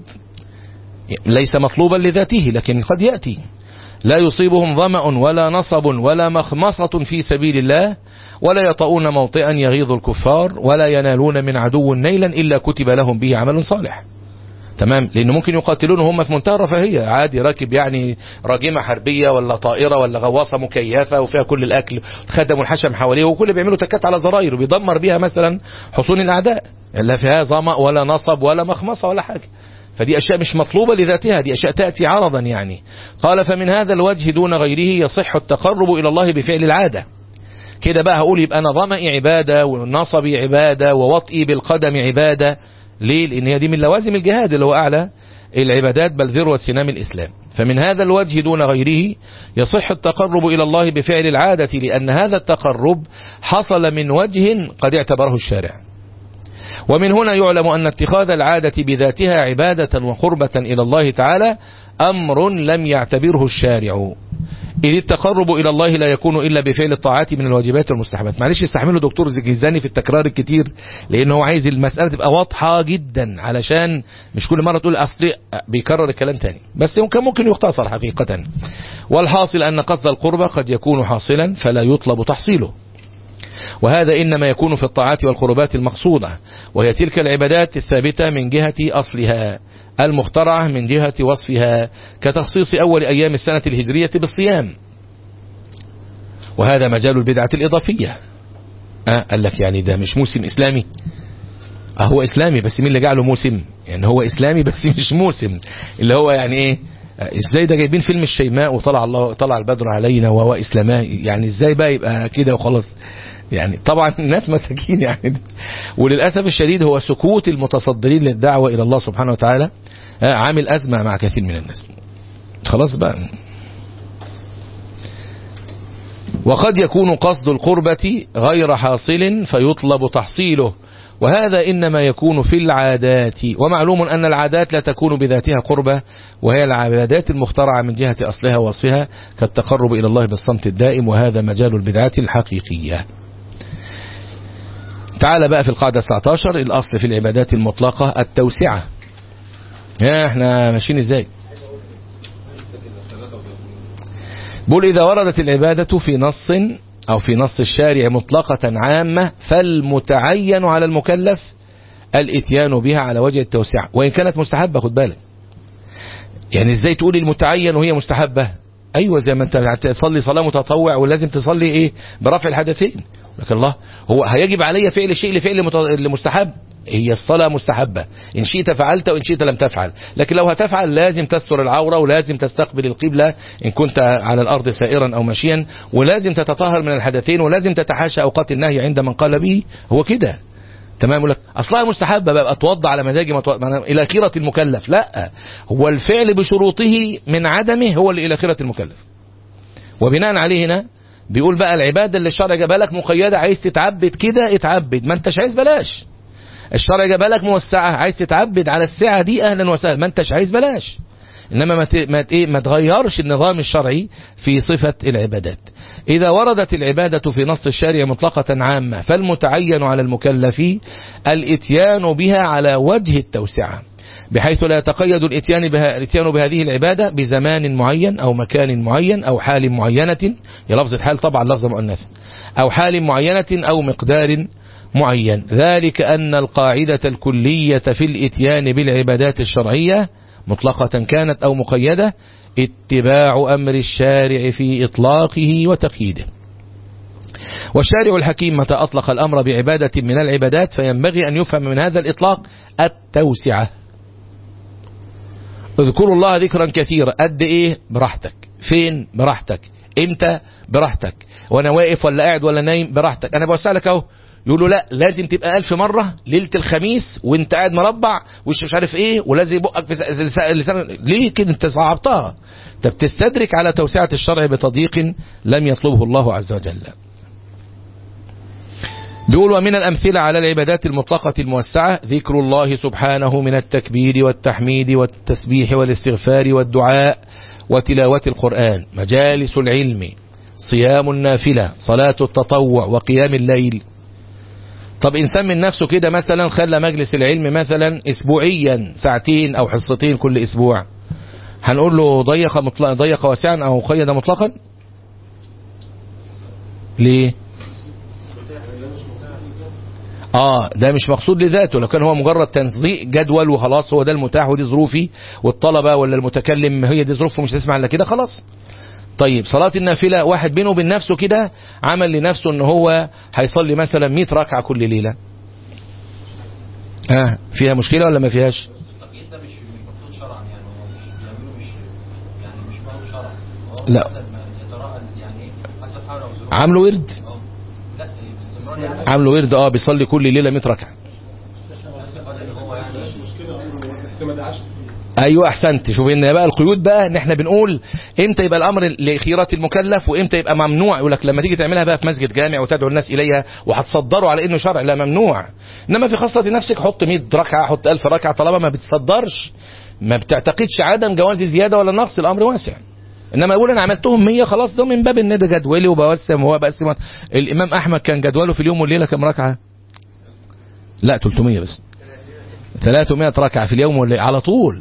ليس مطلوبا لذاته لكن قد يأتي لا يصيبهم ظمأ ولا نصب ولا مخمصة في سبيل الله ولا يطؤون موطئا يغيظ الكفار ولا ينالون من عدو نيلا إلا كتب لهم به عمل صالح تمام لأنه ممكن يقاتلون هم في منتهى الرفاهية عادي راكب يعني راجمة حربية ولا طائرة ولا غواصة مكيفة وفيها كل الأكل خدموا الحشم حواليه وكل بيعملوا تكات على زراير وبيدمر بيها مثلا حصون الأعداء لا فيها ظمأ ولا نصب ولا مخمصة ولا حاجة فدي أشياء مش مطلوبة لذاتها دي أشياء تأتي عرضا يعني قال فمن هذا الوجه دون غيره يصح التقرب إلى الله بفعل العادة كده بقى هقول يبقى أنا ظمئي عبادة ونصبي عبادة ووطئي بالقدم عبادة ليه لأن هي دي من لوازم الجهاد اللي هو أعلى العبادات بل ذروة سنام الإسلام فمن هذا الوجه دون غيره يصح التقرب إلى الله بفعل العادة لأن هذا التقرب حصل من وجه قد اعتبره الشارع ومن هنا يعلم أن اتخاذ العادة بذاتها عبادة وقربة إلى الله تعالى أمر لم يعتبره الشارع إذ التقرب إلى الله لا يكون إلا بفعل الطاعات من الواجبات والمستحبات معلش يستحمله دكتور زكيزاني في التكرار الكتير لأنه هو عايز المسألة تبقى واضحة جدا علشان مش كل مرة تقول أصل بيكرر الكلام تاني بس كان ممكن يختصر حقيقة والحاصل أن قصد القربة قد يكون حاصلا فلا يطلب تحصيله وهذا إنما يكون في الطاعات والقربات المقصودة وهي تلك العبادات الثابتة من جهة أصلها المخترعة من جهة وصفها كتخصيص أول أيام السنة الهجرية بالصيام وهذا مجال البدعة الإضافية أه قال لك يعني ده مش موسم إسلامي أه هو إسلامي بس مين اللي جعله موسم يعني هو إسلامي بس مش موسم اللي هو يعني إيه ازاي ده جايبين فيلم الشيماء وطلع الله طلع البدر علينا وهو اسلاماه يعني ازاي بقى يبقى كده وخلاص يعني طبعا الناس مساكين يعني وللاسف الشديد هو سكوت المتصدرين للدعوه الى الله سبحانه وتعالى عامل ازمه مع كثير من الناس خلاص بقى وقد يكون قصد القربة غير حاصل فيطلب تحصيله وهذا إنما يكون في العادات ومعلوم أن العادات لا تكون بذاتها قربة وهي العبادات المخترعة من جهة أصلها ووصفها كالتقرب إلى الله بالصمت الدائم وهذا مجال البدعات الحقيقية تعال بقى في القاعدة 19 الأصل في العبادات المطلقة التوسعة يا احنا ماشيين ازاي بقول إذا وردت العبادة في نص أو في نص الشارع مطلقة عامة فالمتعين على المكلف الاتيان بها على وجه التوسعة وإن كانت مستحبة خد بالك يعني ازاي تقول المتعين وهي مستحبة أيوة زي ما أنت تصلي صلاة متطوع ولازم تصلي إيه برفع الحدثين لكن الله هو هيجب علي فعل شيء لفعل المستحب هي الصلاة مستحبة إن شئت فعلت وإن شئت لم تفعل لكن لو هتفعل لازم تستر العورة ولازم تستقبل القبلة إن كنت على الأرض سائرا أو ماشيا ولازم تتطهر من الحدثين ولازم تتحاشى أوقات النهي عند من قال به هو كده تمام يقول لك اصلها مستحبه بقى اتوضى على مزاجي متو... الى خيره المكلف لا هو الفعل بشروطه من عدمه هو اللي الى خيره المكلف وبناء عليه هنا بيقول بقى العباده اللي الشرع جابها لك مقيده عايز تتعبد كده اتعبد ما انتش عايز بلاش الشرع جابها لك موسعه عايز تتعبد على السعه دي اهلا وسهلا ما انتش عايز بلاش إنما ما ت- ما ت- إيه؟ ما تغيرش النظام الشرعي في صفة العبادات إذا وردت العبادة في نص الشارع مطلقة عامة فالمتعين على المكلف الاتيان بها على وجه التوسعة بحيث لا يتقيد الاتيان بها الاتيان بهذه العبادة بزمان معين أو مكان معين أو حال معينة هي لفظ الحال طبعا لفظ مؤنث أو حال معينة أو مقدار معين ذلك أن القاعدة الكلية في الاتيان بالعبادات الشرعية مطلقة كانت أو مقيدة اتباع أمر الشارع في إطلاقه وتقييده والشارع الحكيم متى أطلق الأمر بعبادة من العبادات فينبغي أن يفهم من هذا الإطلاق التوسعة اذكروا الله ذكرا كثيرا قد ايه براحتك فين براحتك امتى براحتك وانا واقف ولا قاعد ولا نايم براحتك انا بوسع لك اهو يقولوا لا لازم تبقى ألف مرة ليلة الخميس وانت قاعد مربع وش مش عارف ايه ولازم بقك في س- س- لسان ليه كده انت صعبتها انت بتستدرك على توسعة الشرع بتضييق لم يطلبه الله عز وجل بيقول ومن الأمثلة على العبادات المطلقة الموسعة ذكر الله سبحانه من التكبير والتحميد والتسبيح والاستغفار والدعاء وتلاوة القرآن مجالس العلم صيام النافلة صلاة التطوع وقيام الليل طب إنسان من نفسه كده مثلا خلى مجلس العلم مثلا أسبوعيا ساعتين أو حصتين كل أسبوع هنقول له ضيق مطلق ضيق واسعا أو قيد مطلقا ليه اه ده مش مقصود لذاته لو كان هو مجرد تنظيق جدول وخلاص هو ده المتاح ودي ظروفي والطلبة ولا المتكلم هي دي ظروفه مش تسمع الا كده خلاص طيب صلاة النافلة واحد بينه وبين نفسه كده عمل لنفسه ان هو هيصلي مثلا 100 ركعة كل ليلة ها آه فيها مشكلة ولا ما فيهاش التقييد ده مش مش مقصود شرعا يعني هو مش بيعمله مش يعني مش معه شرعا هو لا. حسب ما يتراءى يعني ايه حسب حاله وظروفه عامله ورد اه لا باستمرار يعني عامله ورد اه بيصلي كل ليلة 100 ركعة قال ان هو يعني ايوه احسنت شوف ان بقى القيود بقى ان احنا بنقول امتى يبقى الامر لخيرة المكلف وامتى يبقى ممنوع يقول لك لما تيجي تعملها بقى في مسجد جامع وتدعو الناس اليها وهتصدروا على انه شرع لا ممنوع انما في خاصة نفسك حط 100 ركعة حط 1000 ركعة طالما ما بتصدرش ما بتعتقدش عدم جواز زيادة ولا نقص الامر واسع انما اقول انا عملتهم 100 خلاص ده من باب ان ده جدولي وبوسم وهو بقسم الامام احمد كان جدوله في اليوم والليله كام ركعه لا 300 بس 300 ركعه في اليوم والليله على طول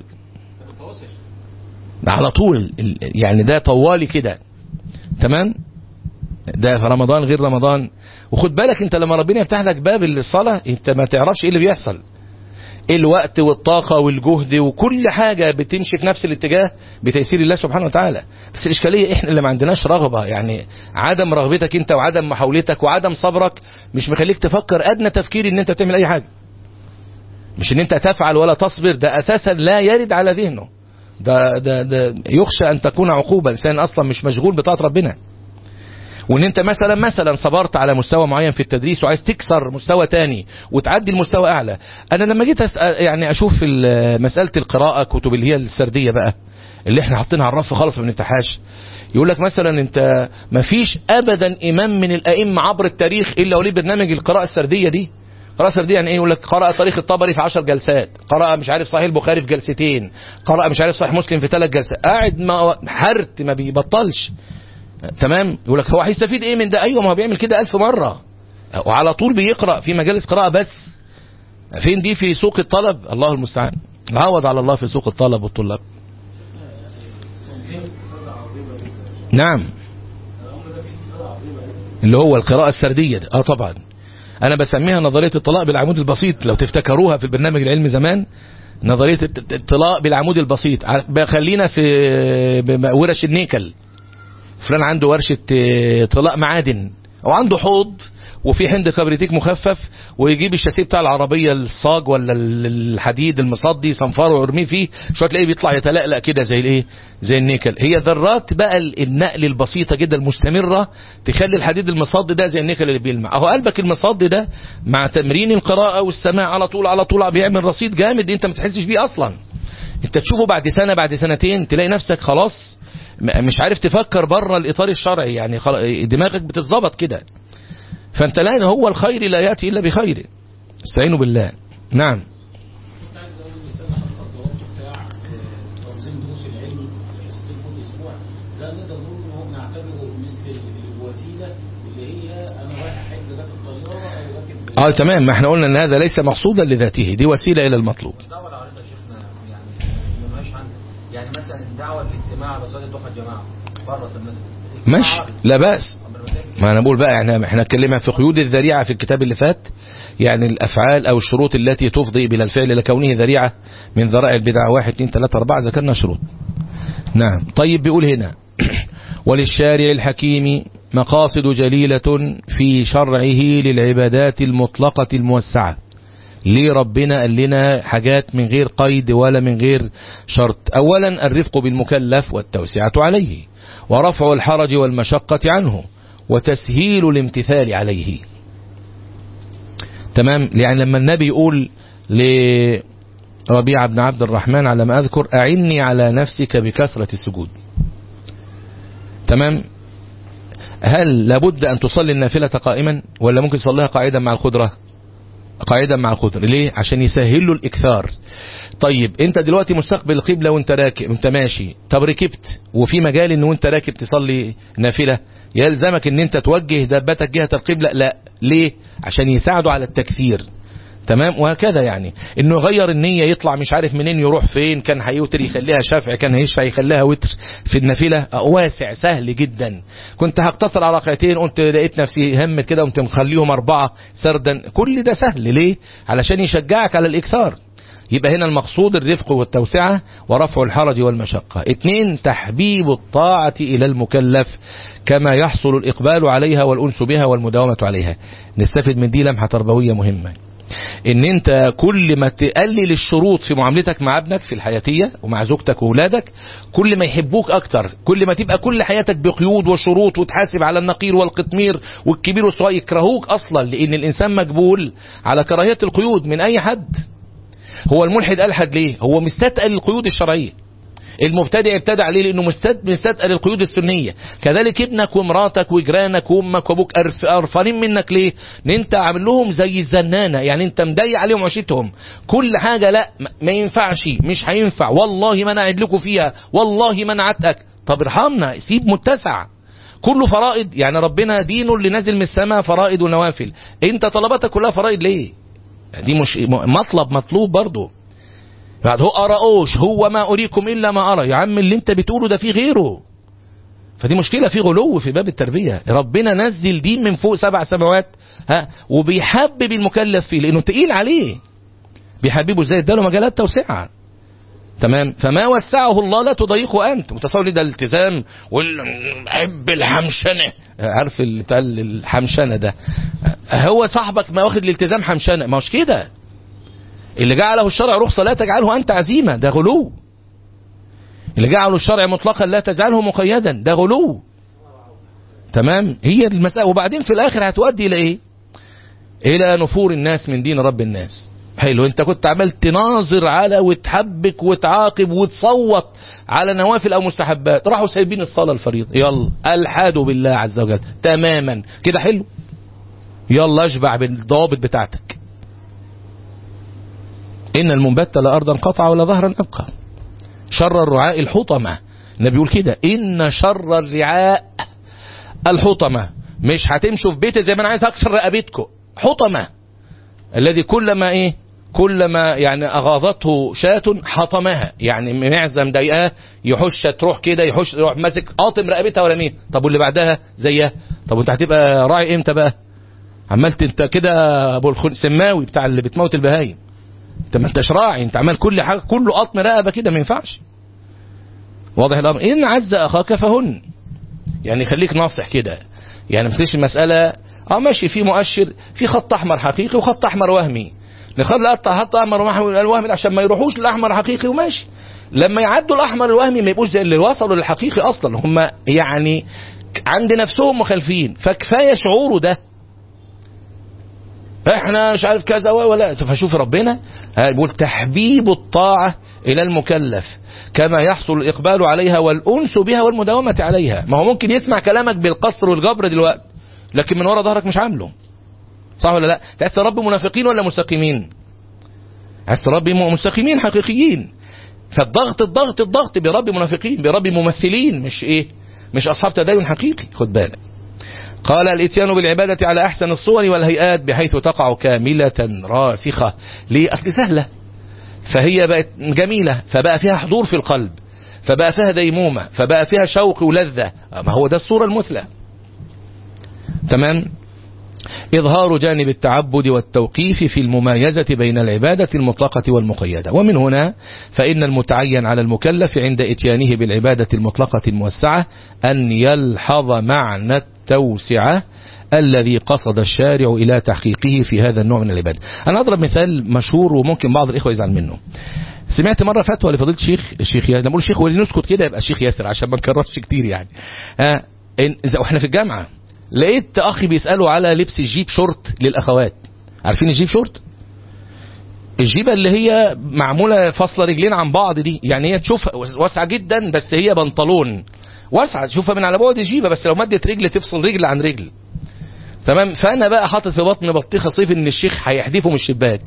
على طول ال- يعني ده طوالي كده تمام ده في رمضان غير رمضان وخد بالك انت لما ربنا يفتح لك باب الصلاة انت ما تعرفش ايه اللي بيحصل الوقت والطاقة والجهد وكل حاجة بتمشي في نفس الاتجاه بتيسير الله سبحانه وتعالى بس الإشكالية احنا اللي ما عندناش رغبة يعني عدم رغبتك انت وعدم محاولتك وعدم صبرك مش مخليك تفكر أدنى تفكير ان انت تعمل أي حاجة مش ان انت تفعل ولا تصبر ده أساسا لا يرد على ذهنه ده, ده, ده يخشى أن تكون عقوبة إنسان أصلا مش مشغول بطاعة ربنا وان انت مثلا مثلا صبرت على مستوى معين في التدريس وعايز تكسر مستوى تاني وتعدي المستوى اعلى انا لما جيت أسأل يعني اشوف ال- مساله القراءه كتب اللي هي السرديه بقى اللي احنا حاطينها على الرف خالص ما بنفتحهاش يقول لك مثلا انت ما فيش ابدا امام من الائمه عبر التاريخ الا وليه برنامج القراءه السرديه دي قراءة سردية يعني ايه يقول لك قرأ تاريخ الطبري في 10 جلسات قرأ مش عارف صحيح البخاري في جلستين قرأ مش عارف صحيح مسلم في ثلاث جلسات قاعد ما حرت ما بيبطلش تمام يقول لك هو هيستفيد ايه من ده ايوه ما هو بيعمل كده ألف مرة وعلى طول بيقرأ في مجالس قراءة بس فين دي في سوق الطلب الله المستعان عوض على الله في سوق الطلب والطلاب نعم اللي هو القراءة السردية دي. اه طبعا انا بسميها نظرية الطلاق بالعمود البسيط لو تفتكروها في البرنامج العلمي زمان نظرية الت- الطلاق بالعمود البسيط ع- خلينا في بم- ورش النيكل فلان عنده ورشة آه، طلاء معادن او عنده حوض وفي حمض كبريتيك مخفف ويجيب الشاسيه بتاع العربية الصاج ولا ال- الحديد المصدي صنفره ويرميه فيه شوية تلاقيه بيطلع يتلألأ كده زي الايه زي النيكل هي ذرات بقى ال- النقل البسيطة جدا المستمرة تخلي الحديد المصدي ده زي النيكل اللي بيلمع اهو قلبك المصدي ده مع تمرين القراءة والسماع على طول على طول بيعمل رصيد جامد انت ما تحسش بيه اصلا انت تشوفه بعد سنة بعد سنتين تلاقي نفسك خلاص م- مش عارف تفكر بره الاطار الشرعي يعني خلا- دماغك بتتظبط كده فانت لا هو الخير لا ياتي الا بخير استعينوا بالله نعم كنت عايز اقول مثال حضرتك ضربته بتاع آه، تنظيم دروس العلم مثل الوسيله اللي هي انا رايح احج راكب طياره او راكب اه تمام ما احنا قلنا ان هذا ليس مقصودا لذاته دي وسيله الى المطلوب الدعوه العريضه يا شيخنا يعني ما مالهاش عندك يعني مثلا الدعوه الاجتماع بصلي الضحى جماعه بره في المسجد اجتماع ماشي عربي. لا باس أما أنا بتكلم ما انا بقول بقى احنا احنا اتكلمنا في قيود الذريعه في الكتاب اللي فات يعني الافعال او الشروط التي تفضي بلا الفعل لكونه ذريعه من ذرائع البدع واحد اثنين ثلاثه اربعه ذكرنا شروط نعم طيب بيقول هنا وللشارع الحكيم مقاصد جليلة في شرعه للعبادات المطلقة الموسعة ليه ربنا قال لنا حاجات من غير قيد ولا من غير شرط أولا الرفق بالمكلف والتوسعة عليه ورفع الحرج والمشقة عنه وتسهيل الامتثال عليه تمام يعني لما النبي يقول لربيع بن عبد الرحمن على ما أذكر أعني على نفسك بكثرة السجود تمام هل لابد أن تصلي النافلة قائما ولا ممكن تصليها قاعدا مع الخضرة قاعدا مع الخضر ليه عشان يسهل له الإكثار طيب انت دلوقتي مستقبل القبلة وانت راكب انت ماشي طب ركبت وفي مجال ان وانت راكب تصلي نافلة يلزمك ان انت توجه دابتك جهة القبلة لا ليه عشان يساعده على التكثير تمام وهكذا يعني انه يغير النية يطلع مش عارف منين يروح فين كان هيوتر يخليها شافع كان هيشفع يخليها وتر في النافلة واسع سهل جدا كنت هقتصر على ركعتين قلت لقيت نفسي همت كده قمت مخليهم أربعة سردا كل ده سهل ليه علشان يشجعك على الإكثار يبقى هنا المقصود الرفق والتوسعة ورفع الحرج والمشقة اتنين تحبيب الطاعة إلى المكلف كما يحصل الإقبال عليها والأنس بها والمداومة عليها نستفد من دي لمحة تربوية مهمة ان انت كل ما تقلل الشروط في معاملتك مع ابنك في الحياتية ومع زوجتك واولادك كل ما يحبوك اكتر كل ما تبقى كل حياتك بقيود وشروط وتحاسب على النقير والقطمير والكبير والصغير يكرهوك اصلا لان الانسان مجبول على كراهية القيود من اي حد هو الملحد الحد ليه هو مستثقل القيود الشرعيه المبتدع ابتدع ليه لانه مستد مستثقل القيود السنيه كذلك ابنك ومراتك وجيرانك وامك وابوك قرف- قرفانين منك ليه ان انت عامل لهم زي الزنانه يعني انت مضيق عليهم عيشتهم كل حاجه لا ما- ما ينفعش مش هينفع والله ما انا قاعد لكم فيها والله ما انا عتقك طب ارحمنا سيب متسع كله فرائض يعني ربنا دينه اللي نازل من السماء فرائض ونوافل انت طلباتك كلها فرائض ليه دي مش مطلب مطلوب برضه بعد هو أرأوش هو ما أريكم إلا ما أرى يا عم اللي انت بتقوله ده في غيره فدي مشكلة في غلو في باب التربية ربنا نزل دين من فوق سبع سماوات ها وبيحبب المكلف فيه لأنه تقيل عليه بيحببه ازاي اداله مجالات توسعة تمام فما وسعه الله لا تضيقه انت متصور ده الالتزام والحب الحمشنه عارف ال- بتاع الحمشنه ده هو صاحبك ما واخد الالتزام حمشنه ما هوش كده اللي جعله الشرع رخصة لا تجعله أنت عزيمة ده غلو اللي جعله الشرع مطلقا لا تجعله مقيدا ده غلو تمام هي المسألة وبعدين في الآخر هتؤدي إلى إيه إلى نفور الناس من دين رب الناس حلو انت كنت عمال تناظر على وتحبك وتعاقب وتصوت على نوافل او مستحبات راحوا سايبين الصلاة الفريضة يلا الحادوا بالله عز وجل تماما كده حلو يلا اشبع بالضوابط بتاعتك إن المنبت لا أرضا قطع ولا ظهرا أبقى شر الرعاء الحطمة النبي يقول كده إن شر الرعاء الحطمة مش هتمشوا في بيتي زي ما أنا عايز أكسر رقبتكم حطمة الذي كلما إيه كلما يعني أغاظته شاة حطمها يعني معزة مضايقاه يحش تروح كده يحش يروح ماسك قاطم رقبتها ولا مين طب واللي بعدها زيها طب وانت هتبقى راعي امتى بقى عملت انت كده ابو الخن سماوي بتاع اللي بتموت البهايم انت ما انتش راعي انت عمال كل حاجه كله قطم رقبه كده ما ينفعش واضح الامر ان عز اخاك فهن يعني خليك ناصح كده يعني ما تخليش المساله اه ماشي في مؤشر في خط احمر حقيقي وخط احمر وهمي نخلي قطع خط احمر وهمي عشان ما يروحوش للاحمر الحقيقي وماشي لما يعدوا الاحمر الوهمي ما يبقوش زي اللي وصلوا للحقيقي اصلا هم يعني عند نفسهم مخالفين فكفايه شعوره ده احنا مش عارف كذا ولا فشوف ربنا بيقول تحبيب الطاعة إلى المكلف كما يحصل الإقبال عليها والأنس بها والمداومة عليها ما هو ممكن يسمع كلامك بالقصر والجبر دلوقتي لكن من ورا ظهرك مش عامله صح ولا لا عايز تربي منافقين ولا مستقيمين عايز تربي مستقيمين حقيقيين فالضغط الضغط الضغط بيربي منافقين بيربي ممثلين مش ايه مش اصحاب تدين حقيقي خد بالك قال الاتيان بالعبادة على احسن الصور والهيئات بحيث تقع كاملة راسخة ليه اصل سهلة فهي بقت جميلة فبقى فيها حضور في القلب فبقى فيها ديمومة فبقى فيها شوق ولذة ما هو ده الصورة المثلى تمام إظهار جانب التعبد والتوقيف في الممايزة بين العبادة المطلقة والمقيدة ومن هنا فإن المتعين على المكلف عند إتيانه بالعبادة المطلقة الموسعة أن يلحظ معنى التوسعة الذي قصد الشارع إلى تحقيقه في هذا النوع من العبادة أنا أضرب مثال مشهور وممكن بعض الإخوة يزعل منه سمعت مرة فتوى لفضيلة الشيخ الشيخ ياسر نقول شيخ وليه نسكت كده يبقى الشيخ ياسر عشان ما نكررش كتير يعني آه إن إذا واحنا في الجامعة لقيت اخي بيسأله على لبس الجيب شورت للاخوات عارفين الجيب شورت الجيبة اللي هي معمولة فاصلة رجلين عن بعض دي يعني هي تشوفها واسعة جدا بس هي بنطلون واسعة تشوفها من على بعد جيبة بس لو مدت رجل تفصل رجل عن رجل تمام فانا بقى حاطط في بطن بطيخه صيف ان الشيخ هيحدفه من الشباك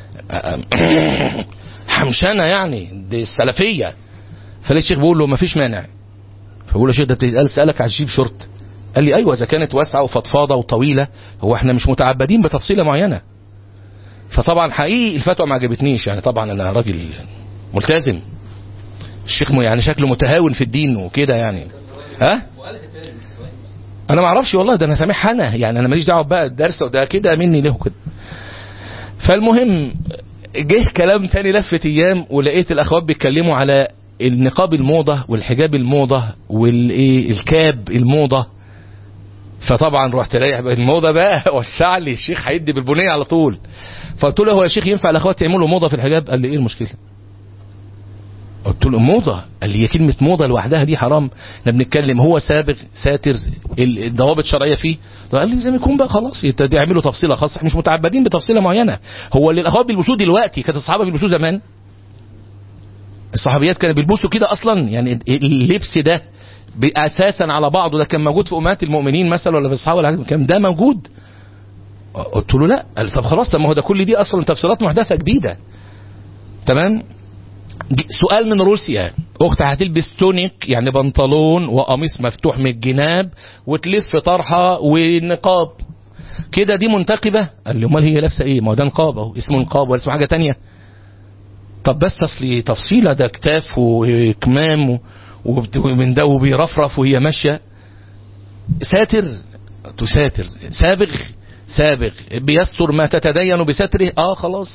حمشانه يعني دي السلفيه فلقيت الشيخ بيقول له مفيش مانع فبقول له يا شيخ ده بتتقال سالك على الجيب شورت قال لي ايوه اذا كانت واسعه وفضفاضه وطويله هو احنا مش متعبدين بتفصيله معينه فطبعا حقيقي الفتوى ما عجبتنيش يعني طبعا انا راجل ملتزم الشيخ يعني شكله متهاون في الدين وكده يعني ها انا ما اعرفش والله ده انا سامعها انا يعني انا ماليش دعوه بقى الدرس وده كده مني له كده فالمهم جه كلام تاني لفة ايام ولقيت الاخوات بيتكلموا على النقاب الموضة والحجاب الموضة والايه الكاب الموضة فطبعا رحت رايح الموضة بقى وسع لي الشيخ هيدي بالبنية على طول فقلت له هو يا شيخ ينفع الاخوات يعملوا موضة في الحجاب قال لي ايه المشكلة قلت له موضة قال لي هي كلمة موضة لوحدها دي حرام احنا بنتكلم هو سابق ساتر الضوابط الشرعية فيه قال لي زي ما يكون بقى خلاص يعملوا تفصيلة خاصة مش متعبدين بتفصيلة معينة هو اللي الاخوات بيلبسوه دلوقتي كانت الصحابة بيلبسوه زمان الصحابيات كانوا بيلبسوا كده اصلا يعني اللبس ده اساسا على بعضه ده كان موجود في امهات المؤمنين مثلا ولا في الصحابه ولا كان ده موجود قلت له لا قال طب خلاص طب ما هو ده كل دي اصلا تفصيلات محدثه جديده تمام سؤال من روسيا اخت هتلبس تونيك يعني بنطلون وقميص مفتوح من الجناب وتلف طرحه ونقاب كده دي منتقبه قال لي امال هي لابسه ايه ما هو ده نقاب اهو اسمه نقاب ولا اسمه حاجه تانية طب بس اصلي تفصيله ده كتاف وكمام ومن ده وبيرفرف وهي ماشيه ساتر تساتر سابغ سابغ بيستر ما تتدين بستره اه خلاص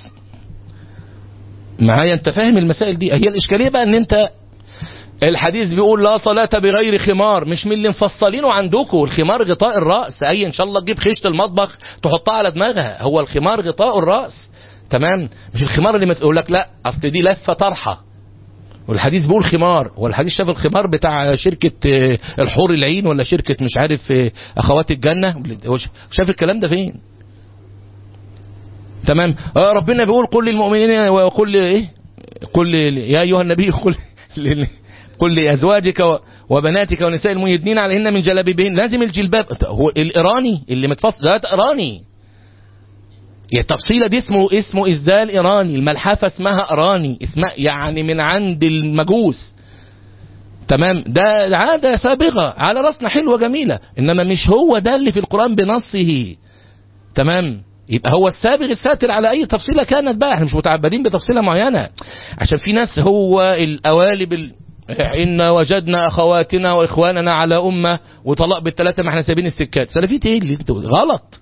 معايا انت فاهم المسائل دي هي الاشكاليه بقى ان انت الحديث بيقول لا صلاة بغير خمار مش من اللي مفصلينه عندكم الخمار غطاء الرأس اي ان شاء الله تجيب خيشة المطبخ تحطها على دماغها هو الخمار غطاء الرأس تمام مش الخمار اللي تقول لك لا اصل دي لفة طرحة والحديث بيقول خمار والحديث شاف الخمار بتاع شركة الحور العين ولا شركة مش عارف اخوات الجنة شاف الكلام ده فين تمام آه ربنا بيقول قل للمؤمنين وقل ايه قل يا ايها النبي قل قل لازواجك وبناتك ونساء المؤمنين عليهن من جلابيبهن لازم الجلباب هو الايراني اللي متفصل ده ايراني التفصيله دي اسمه اسمه اسدال ايراني الملحفه اسمها ايراني اسمها يعني من عند المجوس تمام ده عاده سابغه على راسنا حلوه جميله انما مش هو ده اللي في القران بنصه تمام يبقى هو السابغ الساتر على اي تفصيله كانت بقى احنا مش متعبدين بتفصيله معينه عشان في ناس هو القوالب ال... إن وجدنا أخواتنا وإخواننا على أمة وطلاق بالثلاثة ما احنا سايبين السكات سلفية إيه اللي انتوا غلط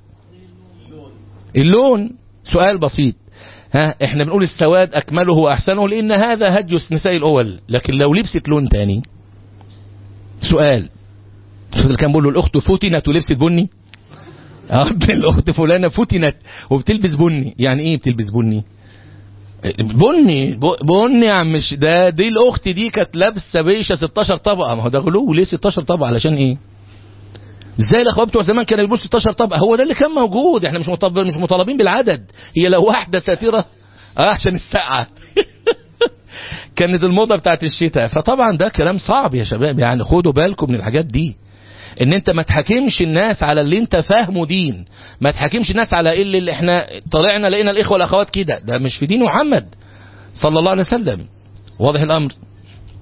اللون سؤال بسيط ها احنا بنقول السواد أكمله وأحسنه لأن هذا هج نساء الأول لكن لو لبست لون تاني سؤال شوف اللي كان بيقول له الأخت فتنت ولبست بني اه الأخت فلانة فتنت وبتلبس بني يعني إيه بتلبس بني بني بني يا عم مش ده دي الاخت دي كانت لابسه بيشه 16 طبقه ما هو ده غلو ليه 16 طبقه علشان ايه ازاي الاخوات بتوع زمان كانوا يلبسوا 16 طبقه هو ده اللي كان موجود احنا مش مطالب مش مطالبين بالعدد هي لو واحده ساتره اه عشان السقعه كانت الموضه بتاعت الشتاء فطبعا ده كلام صعب يا شباب يعني خدوا بالكم من الحاجات دي ان انت ما تحاكمش الناس على اللي انت فاهمه دين ما تحاكمش الناس على ايه اللي احنا طلعنا لقينا الاخوه والاخوات كده ده مش في دين محمد صلى الله عليه وسلم واضح الامر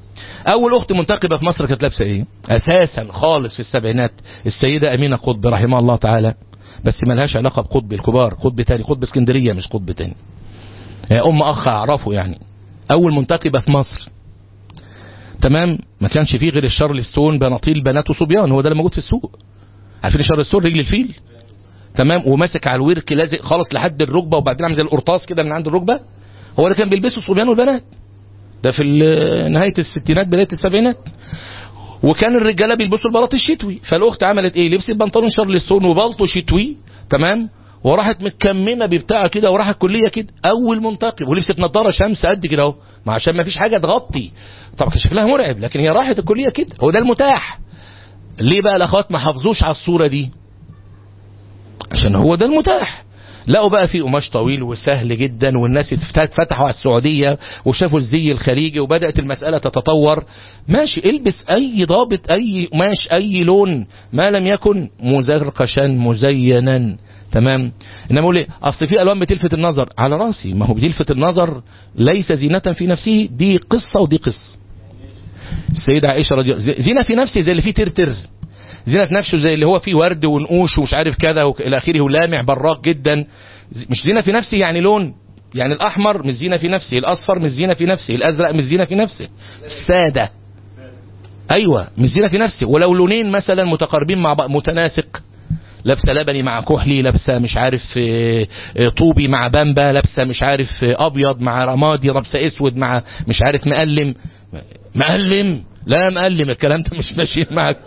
اول اخت منتقبه في مصر كانت لابسه ايه اساسا خالص في السبعينات السيده امينه قطب رحمها الله تعالى بس ملهاش علاقه بقطب الكبار قطب تاني قطب اسكندريه مش قطب تاني هي ام اخ اعرفه يعني اول منتقبه في مصر تمام ما كانش فيه غير الشارلستون بناطيل بنات وصبيان هو ده اللي موجود في السوق عارفين الشارلستون رجل الفيل تمام وماسك على الورك لازق خالص لحد الركبه وبعدين عامل زي القرطاس كده من عند الركبه هو ده كان بيلبسه الصبيان والبنات ده في ال- نهايه الستينات بدايه السبعينات وكان الرجاله بيلبسوا البلاط الشتوي فالاخت عملت ايه لبست بنطلون شارلستون وبلطو شتوي تمام وراحت متكممه ببتاع كده وراحت الكليه كده اول منتقب ولبست نظاره شمس قد كده اهو ما عشان ما فيش حاجه تغطي طبعا كان شكلها مرعب لكن هي راحت الكليه كده هو ده المتاح ليه بقى الاخوات ما حافظوش على الصوره دي عشان هو ده المتاح لقوا بقى في قماش طويل وسهل جدا والناس اتفتحوا على السعودية وشافوا الزي الخليجي وبدأت المسألة تتطور ماشي البس أي ضابط أي قماش أي لون ما لم يكن مزرقشا مزينا تمام انما اقول ايه اصل في الوان بتلفت النظر على راسي ما هو بتلفت النظر ليس زينة في نفسه دي قصة ودي قصة السيدة عائشة رضي الله زينة في نفسه زي اللي فيه ترتر زينة في نفسه زي اللي هو فيه ورد ونقوش ومش عارف كذا والى اخره ولامع براق جدا مش زينة في نفسه يعني لون يعني الاحمر مش زينة في نفسه الاصفر مش زينة في نفسه الازرق مش زينة في نفسه السادة ايوه مش زينة في نفسه ولو لونين مثلا متقاربين مع بعض متناسق لابسه لبني مع كحلي لابسه مش عارف آه، آه، طوبي مع بامبا لابسه مش عارف آه، ابيض مع رمادي لابسه اسود مع مش عارف مقلم مقلم لا مقلم الكلام ده مش ماشي معاك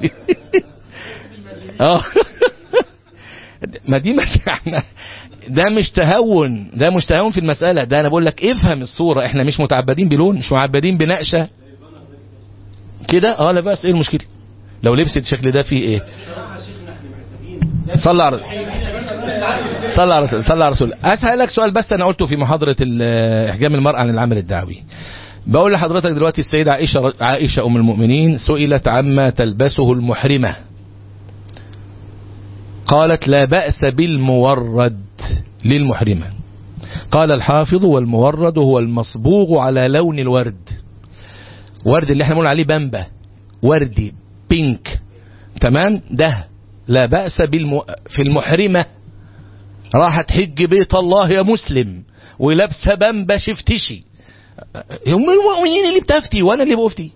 اه ما دي مس... احنا ده مش تهون ده مش تهون في المسألة ده انا بقول لك افهم الصورة احنا مش متعبدين بلون مش متعبدين بنقشة كده اه لا بس ايه المشكلة لو لبست الشكل ده فيه ايه صلى على صلى على رسول صلى على رسول اسالك سؤال بس انا قلته في محاضره ال- احجام المراه عن العمل الدعوي بقول لحضرتك دلوقتي السيده عائشه عائشه ام المؤمنين سئلت عما تلبسه المحرمه قالت لا باس بالمورد للمحرمه قال الحافظ والمورد هو المصبوغ على لون الورد ورد اللي احنا بنقول عليه بامبا وردي بينك تمام ده لا بأس بالم... في المحرمة راحت حج بيت الله يا مسلم ولابسه بامبا شفتشي هم المؤمنين اللي بتفتي وانا اللي بفتي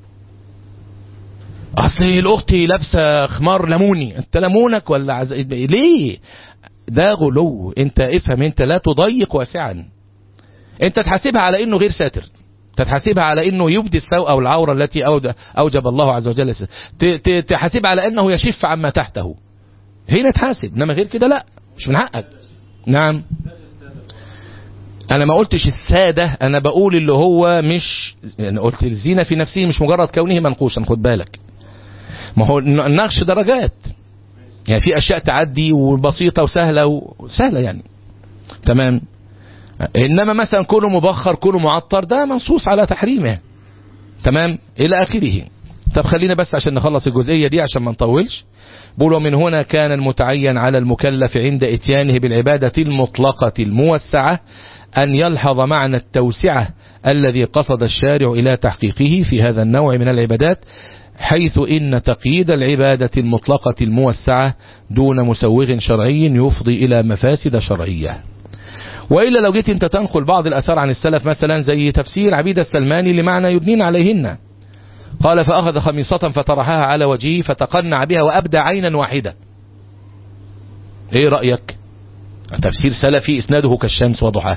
اصل الاخت لابسه خمار ليموني انت ليمونك ولا عز... ليه ده غلو انت افهم انت لا تضيق واسعا انت تحاسبها على انه غير ساتر تتحاسبها على انه يبدي السوء او العوره التي أود- اوجب الله عز وجل ت- ت- تحاسبها على انه يشف عما تحته هنا تحاسب انما غير كده لا مش من حقك نعم انا ما قلتش الساده انا بقول اللي هو مش انا قلت الزينه في نفسه مش مجرد كونه منقوشا خد بالك ما هو الن- النقش درجات يعني في اشياء تعدي وبسيطه وسهله وسهله يعني تمام انما مثلا كونه مبخر كونه معطر ده منصوص على تحريمه تمام الى اخره طب خلينا بس عشان نخلص الجزئيه دي عشان ما نطولش بقول ومن هنا كان المتعين على المكلف عند اتيانه بالعباده المطلقه الموسعه ان يلحظ معنى التوسعه الذي قصد الشارع الى تحقيقه في هذا النوع من العبادات حيث إن تقييد العبادة المطلقة الموسعة دون مسوغ شرعي يفضي إلى مفاسد شرعية وإلا لو جيت أنت تنقل بعض الأثار عن السلف مثلا زي تفسير عبيد السلماني لمعنى يدنين عليهن قال فأخذ خميصة فطرحها على وجهه فتقنع بها وأبدى عينا واحدة إيه رأيك تفسير سلفي إسناده كالشمس وضحاه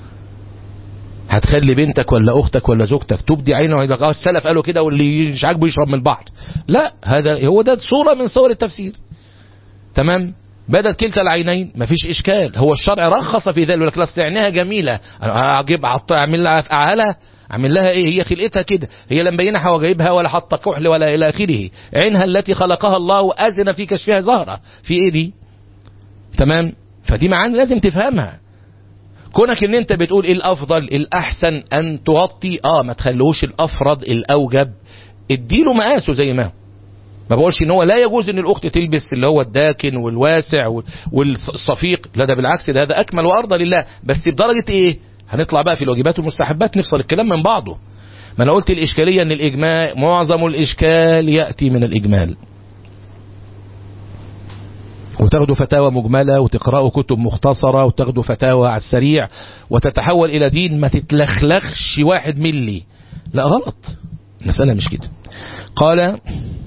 هتخلي بنتك ولا اختك ولا زوجتك تبدي عينه ويقول لك اه السلف قالوا كده واللي مش عاجبه يشرب من البحر لا هذا هو ده صوره من صور التفسير تمام بدت كلتا العينين مفيش اشكال هو الشرع رخص في ذلك يقول لك اصل عينيها جميله انا اجيب أعط- اعمل لها افعالها اعمل لها ايه هي خلقتها كده هي لا مبينه حواجبها ولا حاطه كحل ولا الى اخره عينها التي خلقها الله واذن في كشفها زهره في ايه دي تمام فدي معاني لازم تفهمها كونك ان انت بتقول ايه الافضل الاحسن ان تغطي اه ما تخلوش الافرض الاوجب اديله مقاسه زي ما هو ما بقولش ان هو لا يجوز ان الاخت تلبس اللي هو الداكن والواسع وال- والصفيق لا ده بالعكس ده هذا اكمل وارضى لله بس بدرجه ايه هنطلع بقى في الواجبات والمستحبات نفصل الكلام من بعضه ما انا قلت الاشكاليه ان الاجماع معظم الاشكال ياتي من الاجمال وتاخدوا فتاوى مجملة وتقرأوا كتب مختصرة وتاخدوا فتاوى على السريع وتتحول إلى دين ما تتلخلخش واحد ملي لا غلط المسألة مش كده قال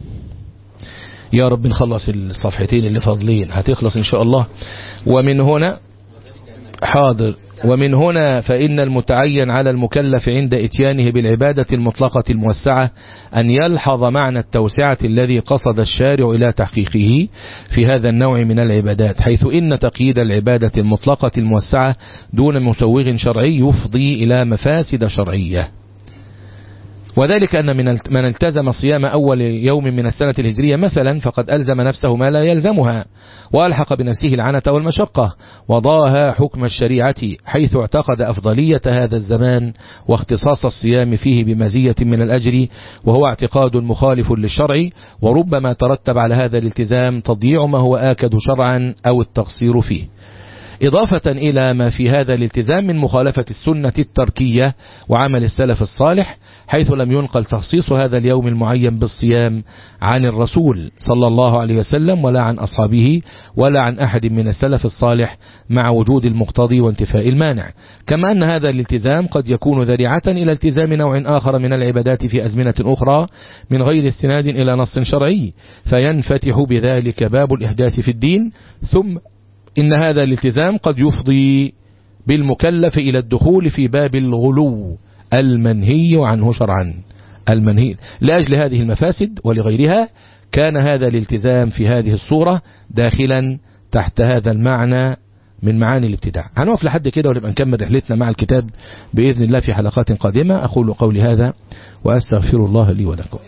يا رب نخلص الصفحتين اللي فاضلين هتخلص إن شاء الله ومن هنا حاضر ومن هنا فإن المتعين على المكلف عند إتيانه بالعبادة المطلقة الموسعة أن يلحظ معنى التوسعة الذي قصد الشارع إلى تحقيقه في هذا النوع من العبادات حيث إن تقييد العبادة المطلقة الموسعة دون مسوغ شرعي يفضي إلى مفاسد شرعية وذلك أن من من التزم صيام أول يوم من السنة الهجرية مثلا فقد ألزم نفسه ما لا يلزمها وألحق بنفسه العنة والمشقة وضاها حكم الشريعة حيث اعتقد أفضلية هذا الزمان واختصاص الصيام فيه بمزية من الأجر وهو اعتقاد مخالف للشرع وربما ترتب على هذا الالتزام تضييع ما هو آكد شرعا أو التقصير فيه إضافة إلى ما في هذا الالتزام من مخالفة السنة التركية وعمل السلف الصالح حيث لم ينقل تخصيص هذا اليوم المعين بالصيام عن الرسول صلى الله عليه وسلم ولا عن أصحابه ولا عن أحد من السلف الصالح مع وجود المقتضي وانتفاء المانع كما أن هذا الالتزام قد يكون ذريعة إلى التزام نوع آخر من العبادات في أزمنة أخرى من غير استناد إلى نص شرعي فينفتح بذلك باب الإحداث في الدين ثم إن هذا الالتزام قد يفضي بالمكلف إلى الدخول في باب الغلو المنهي عنه شرعا المنهي لأجل هذه المفاسد ولغيرها كان هذا الالتزام في هذه الصورة داخلا تحت هذا المعنى من معاني الابتداع هنقف لحد كده ونبقى نكمل رحلتنا مع الكتاب بإذن الله في حلقات قادمة أقول قولي هذا وأستغفر الله لي ولكم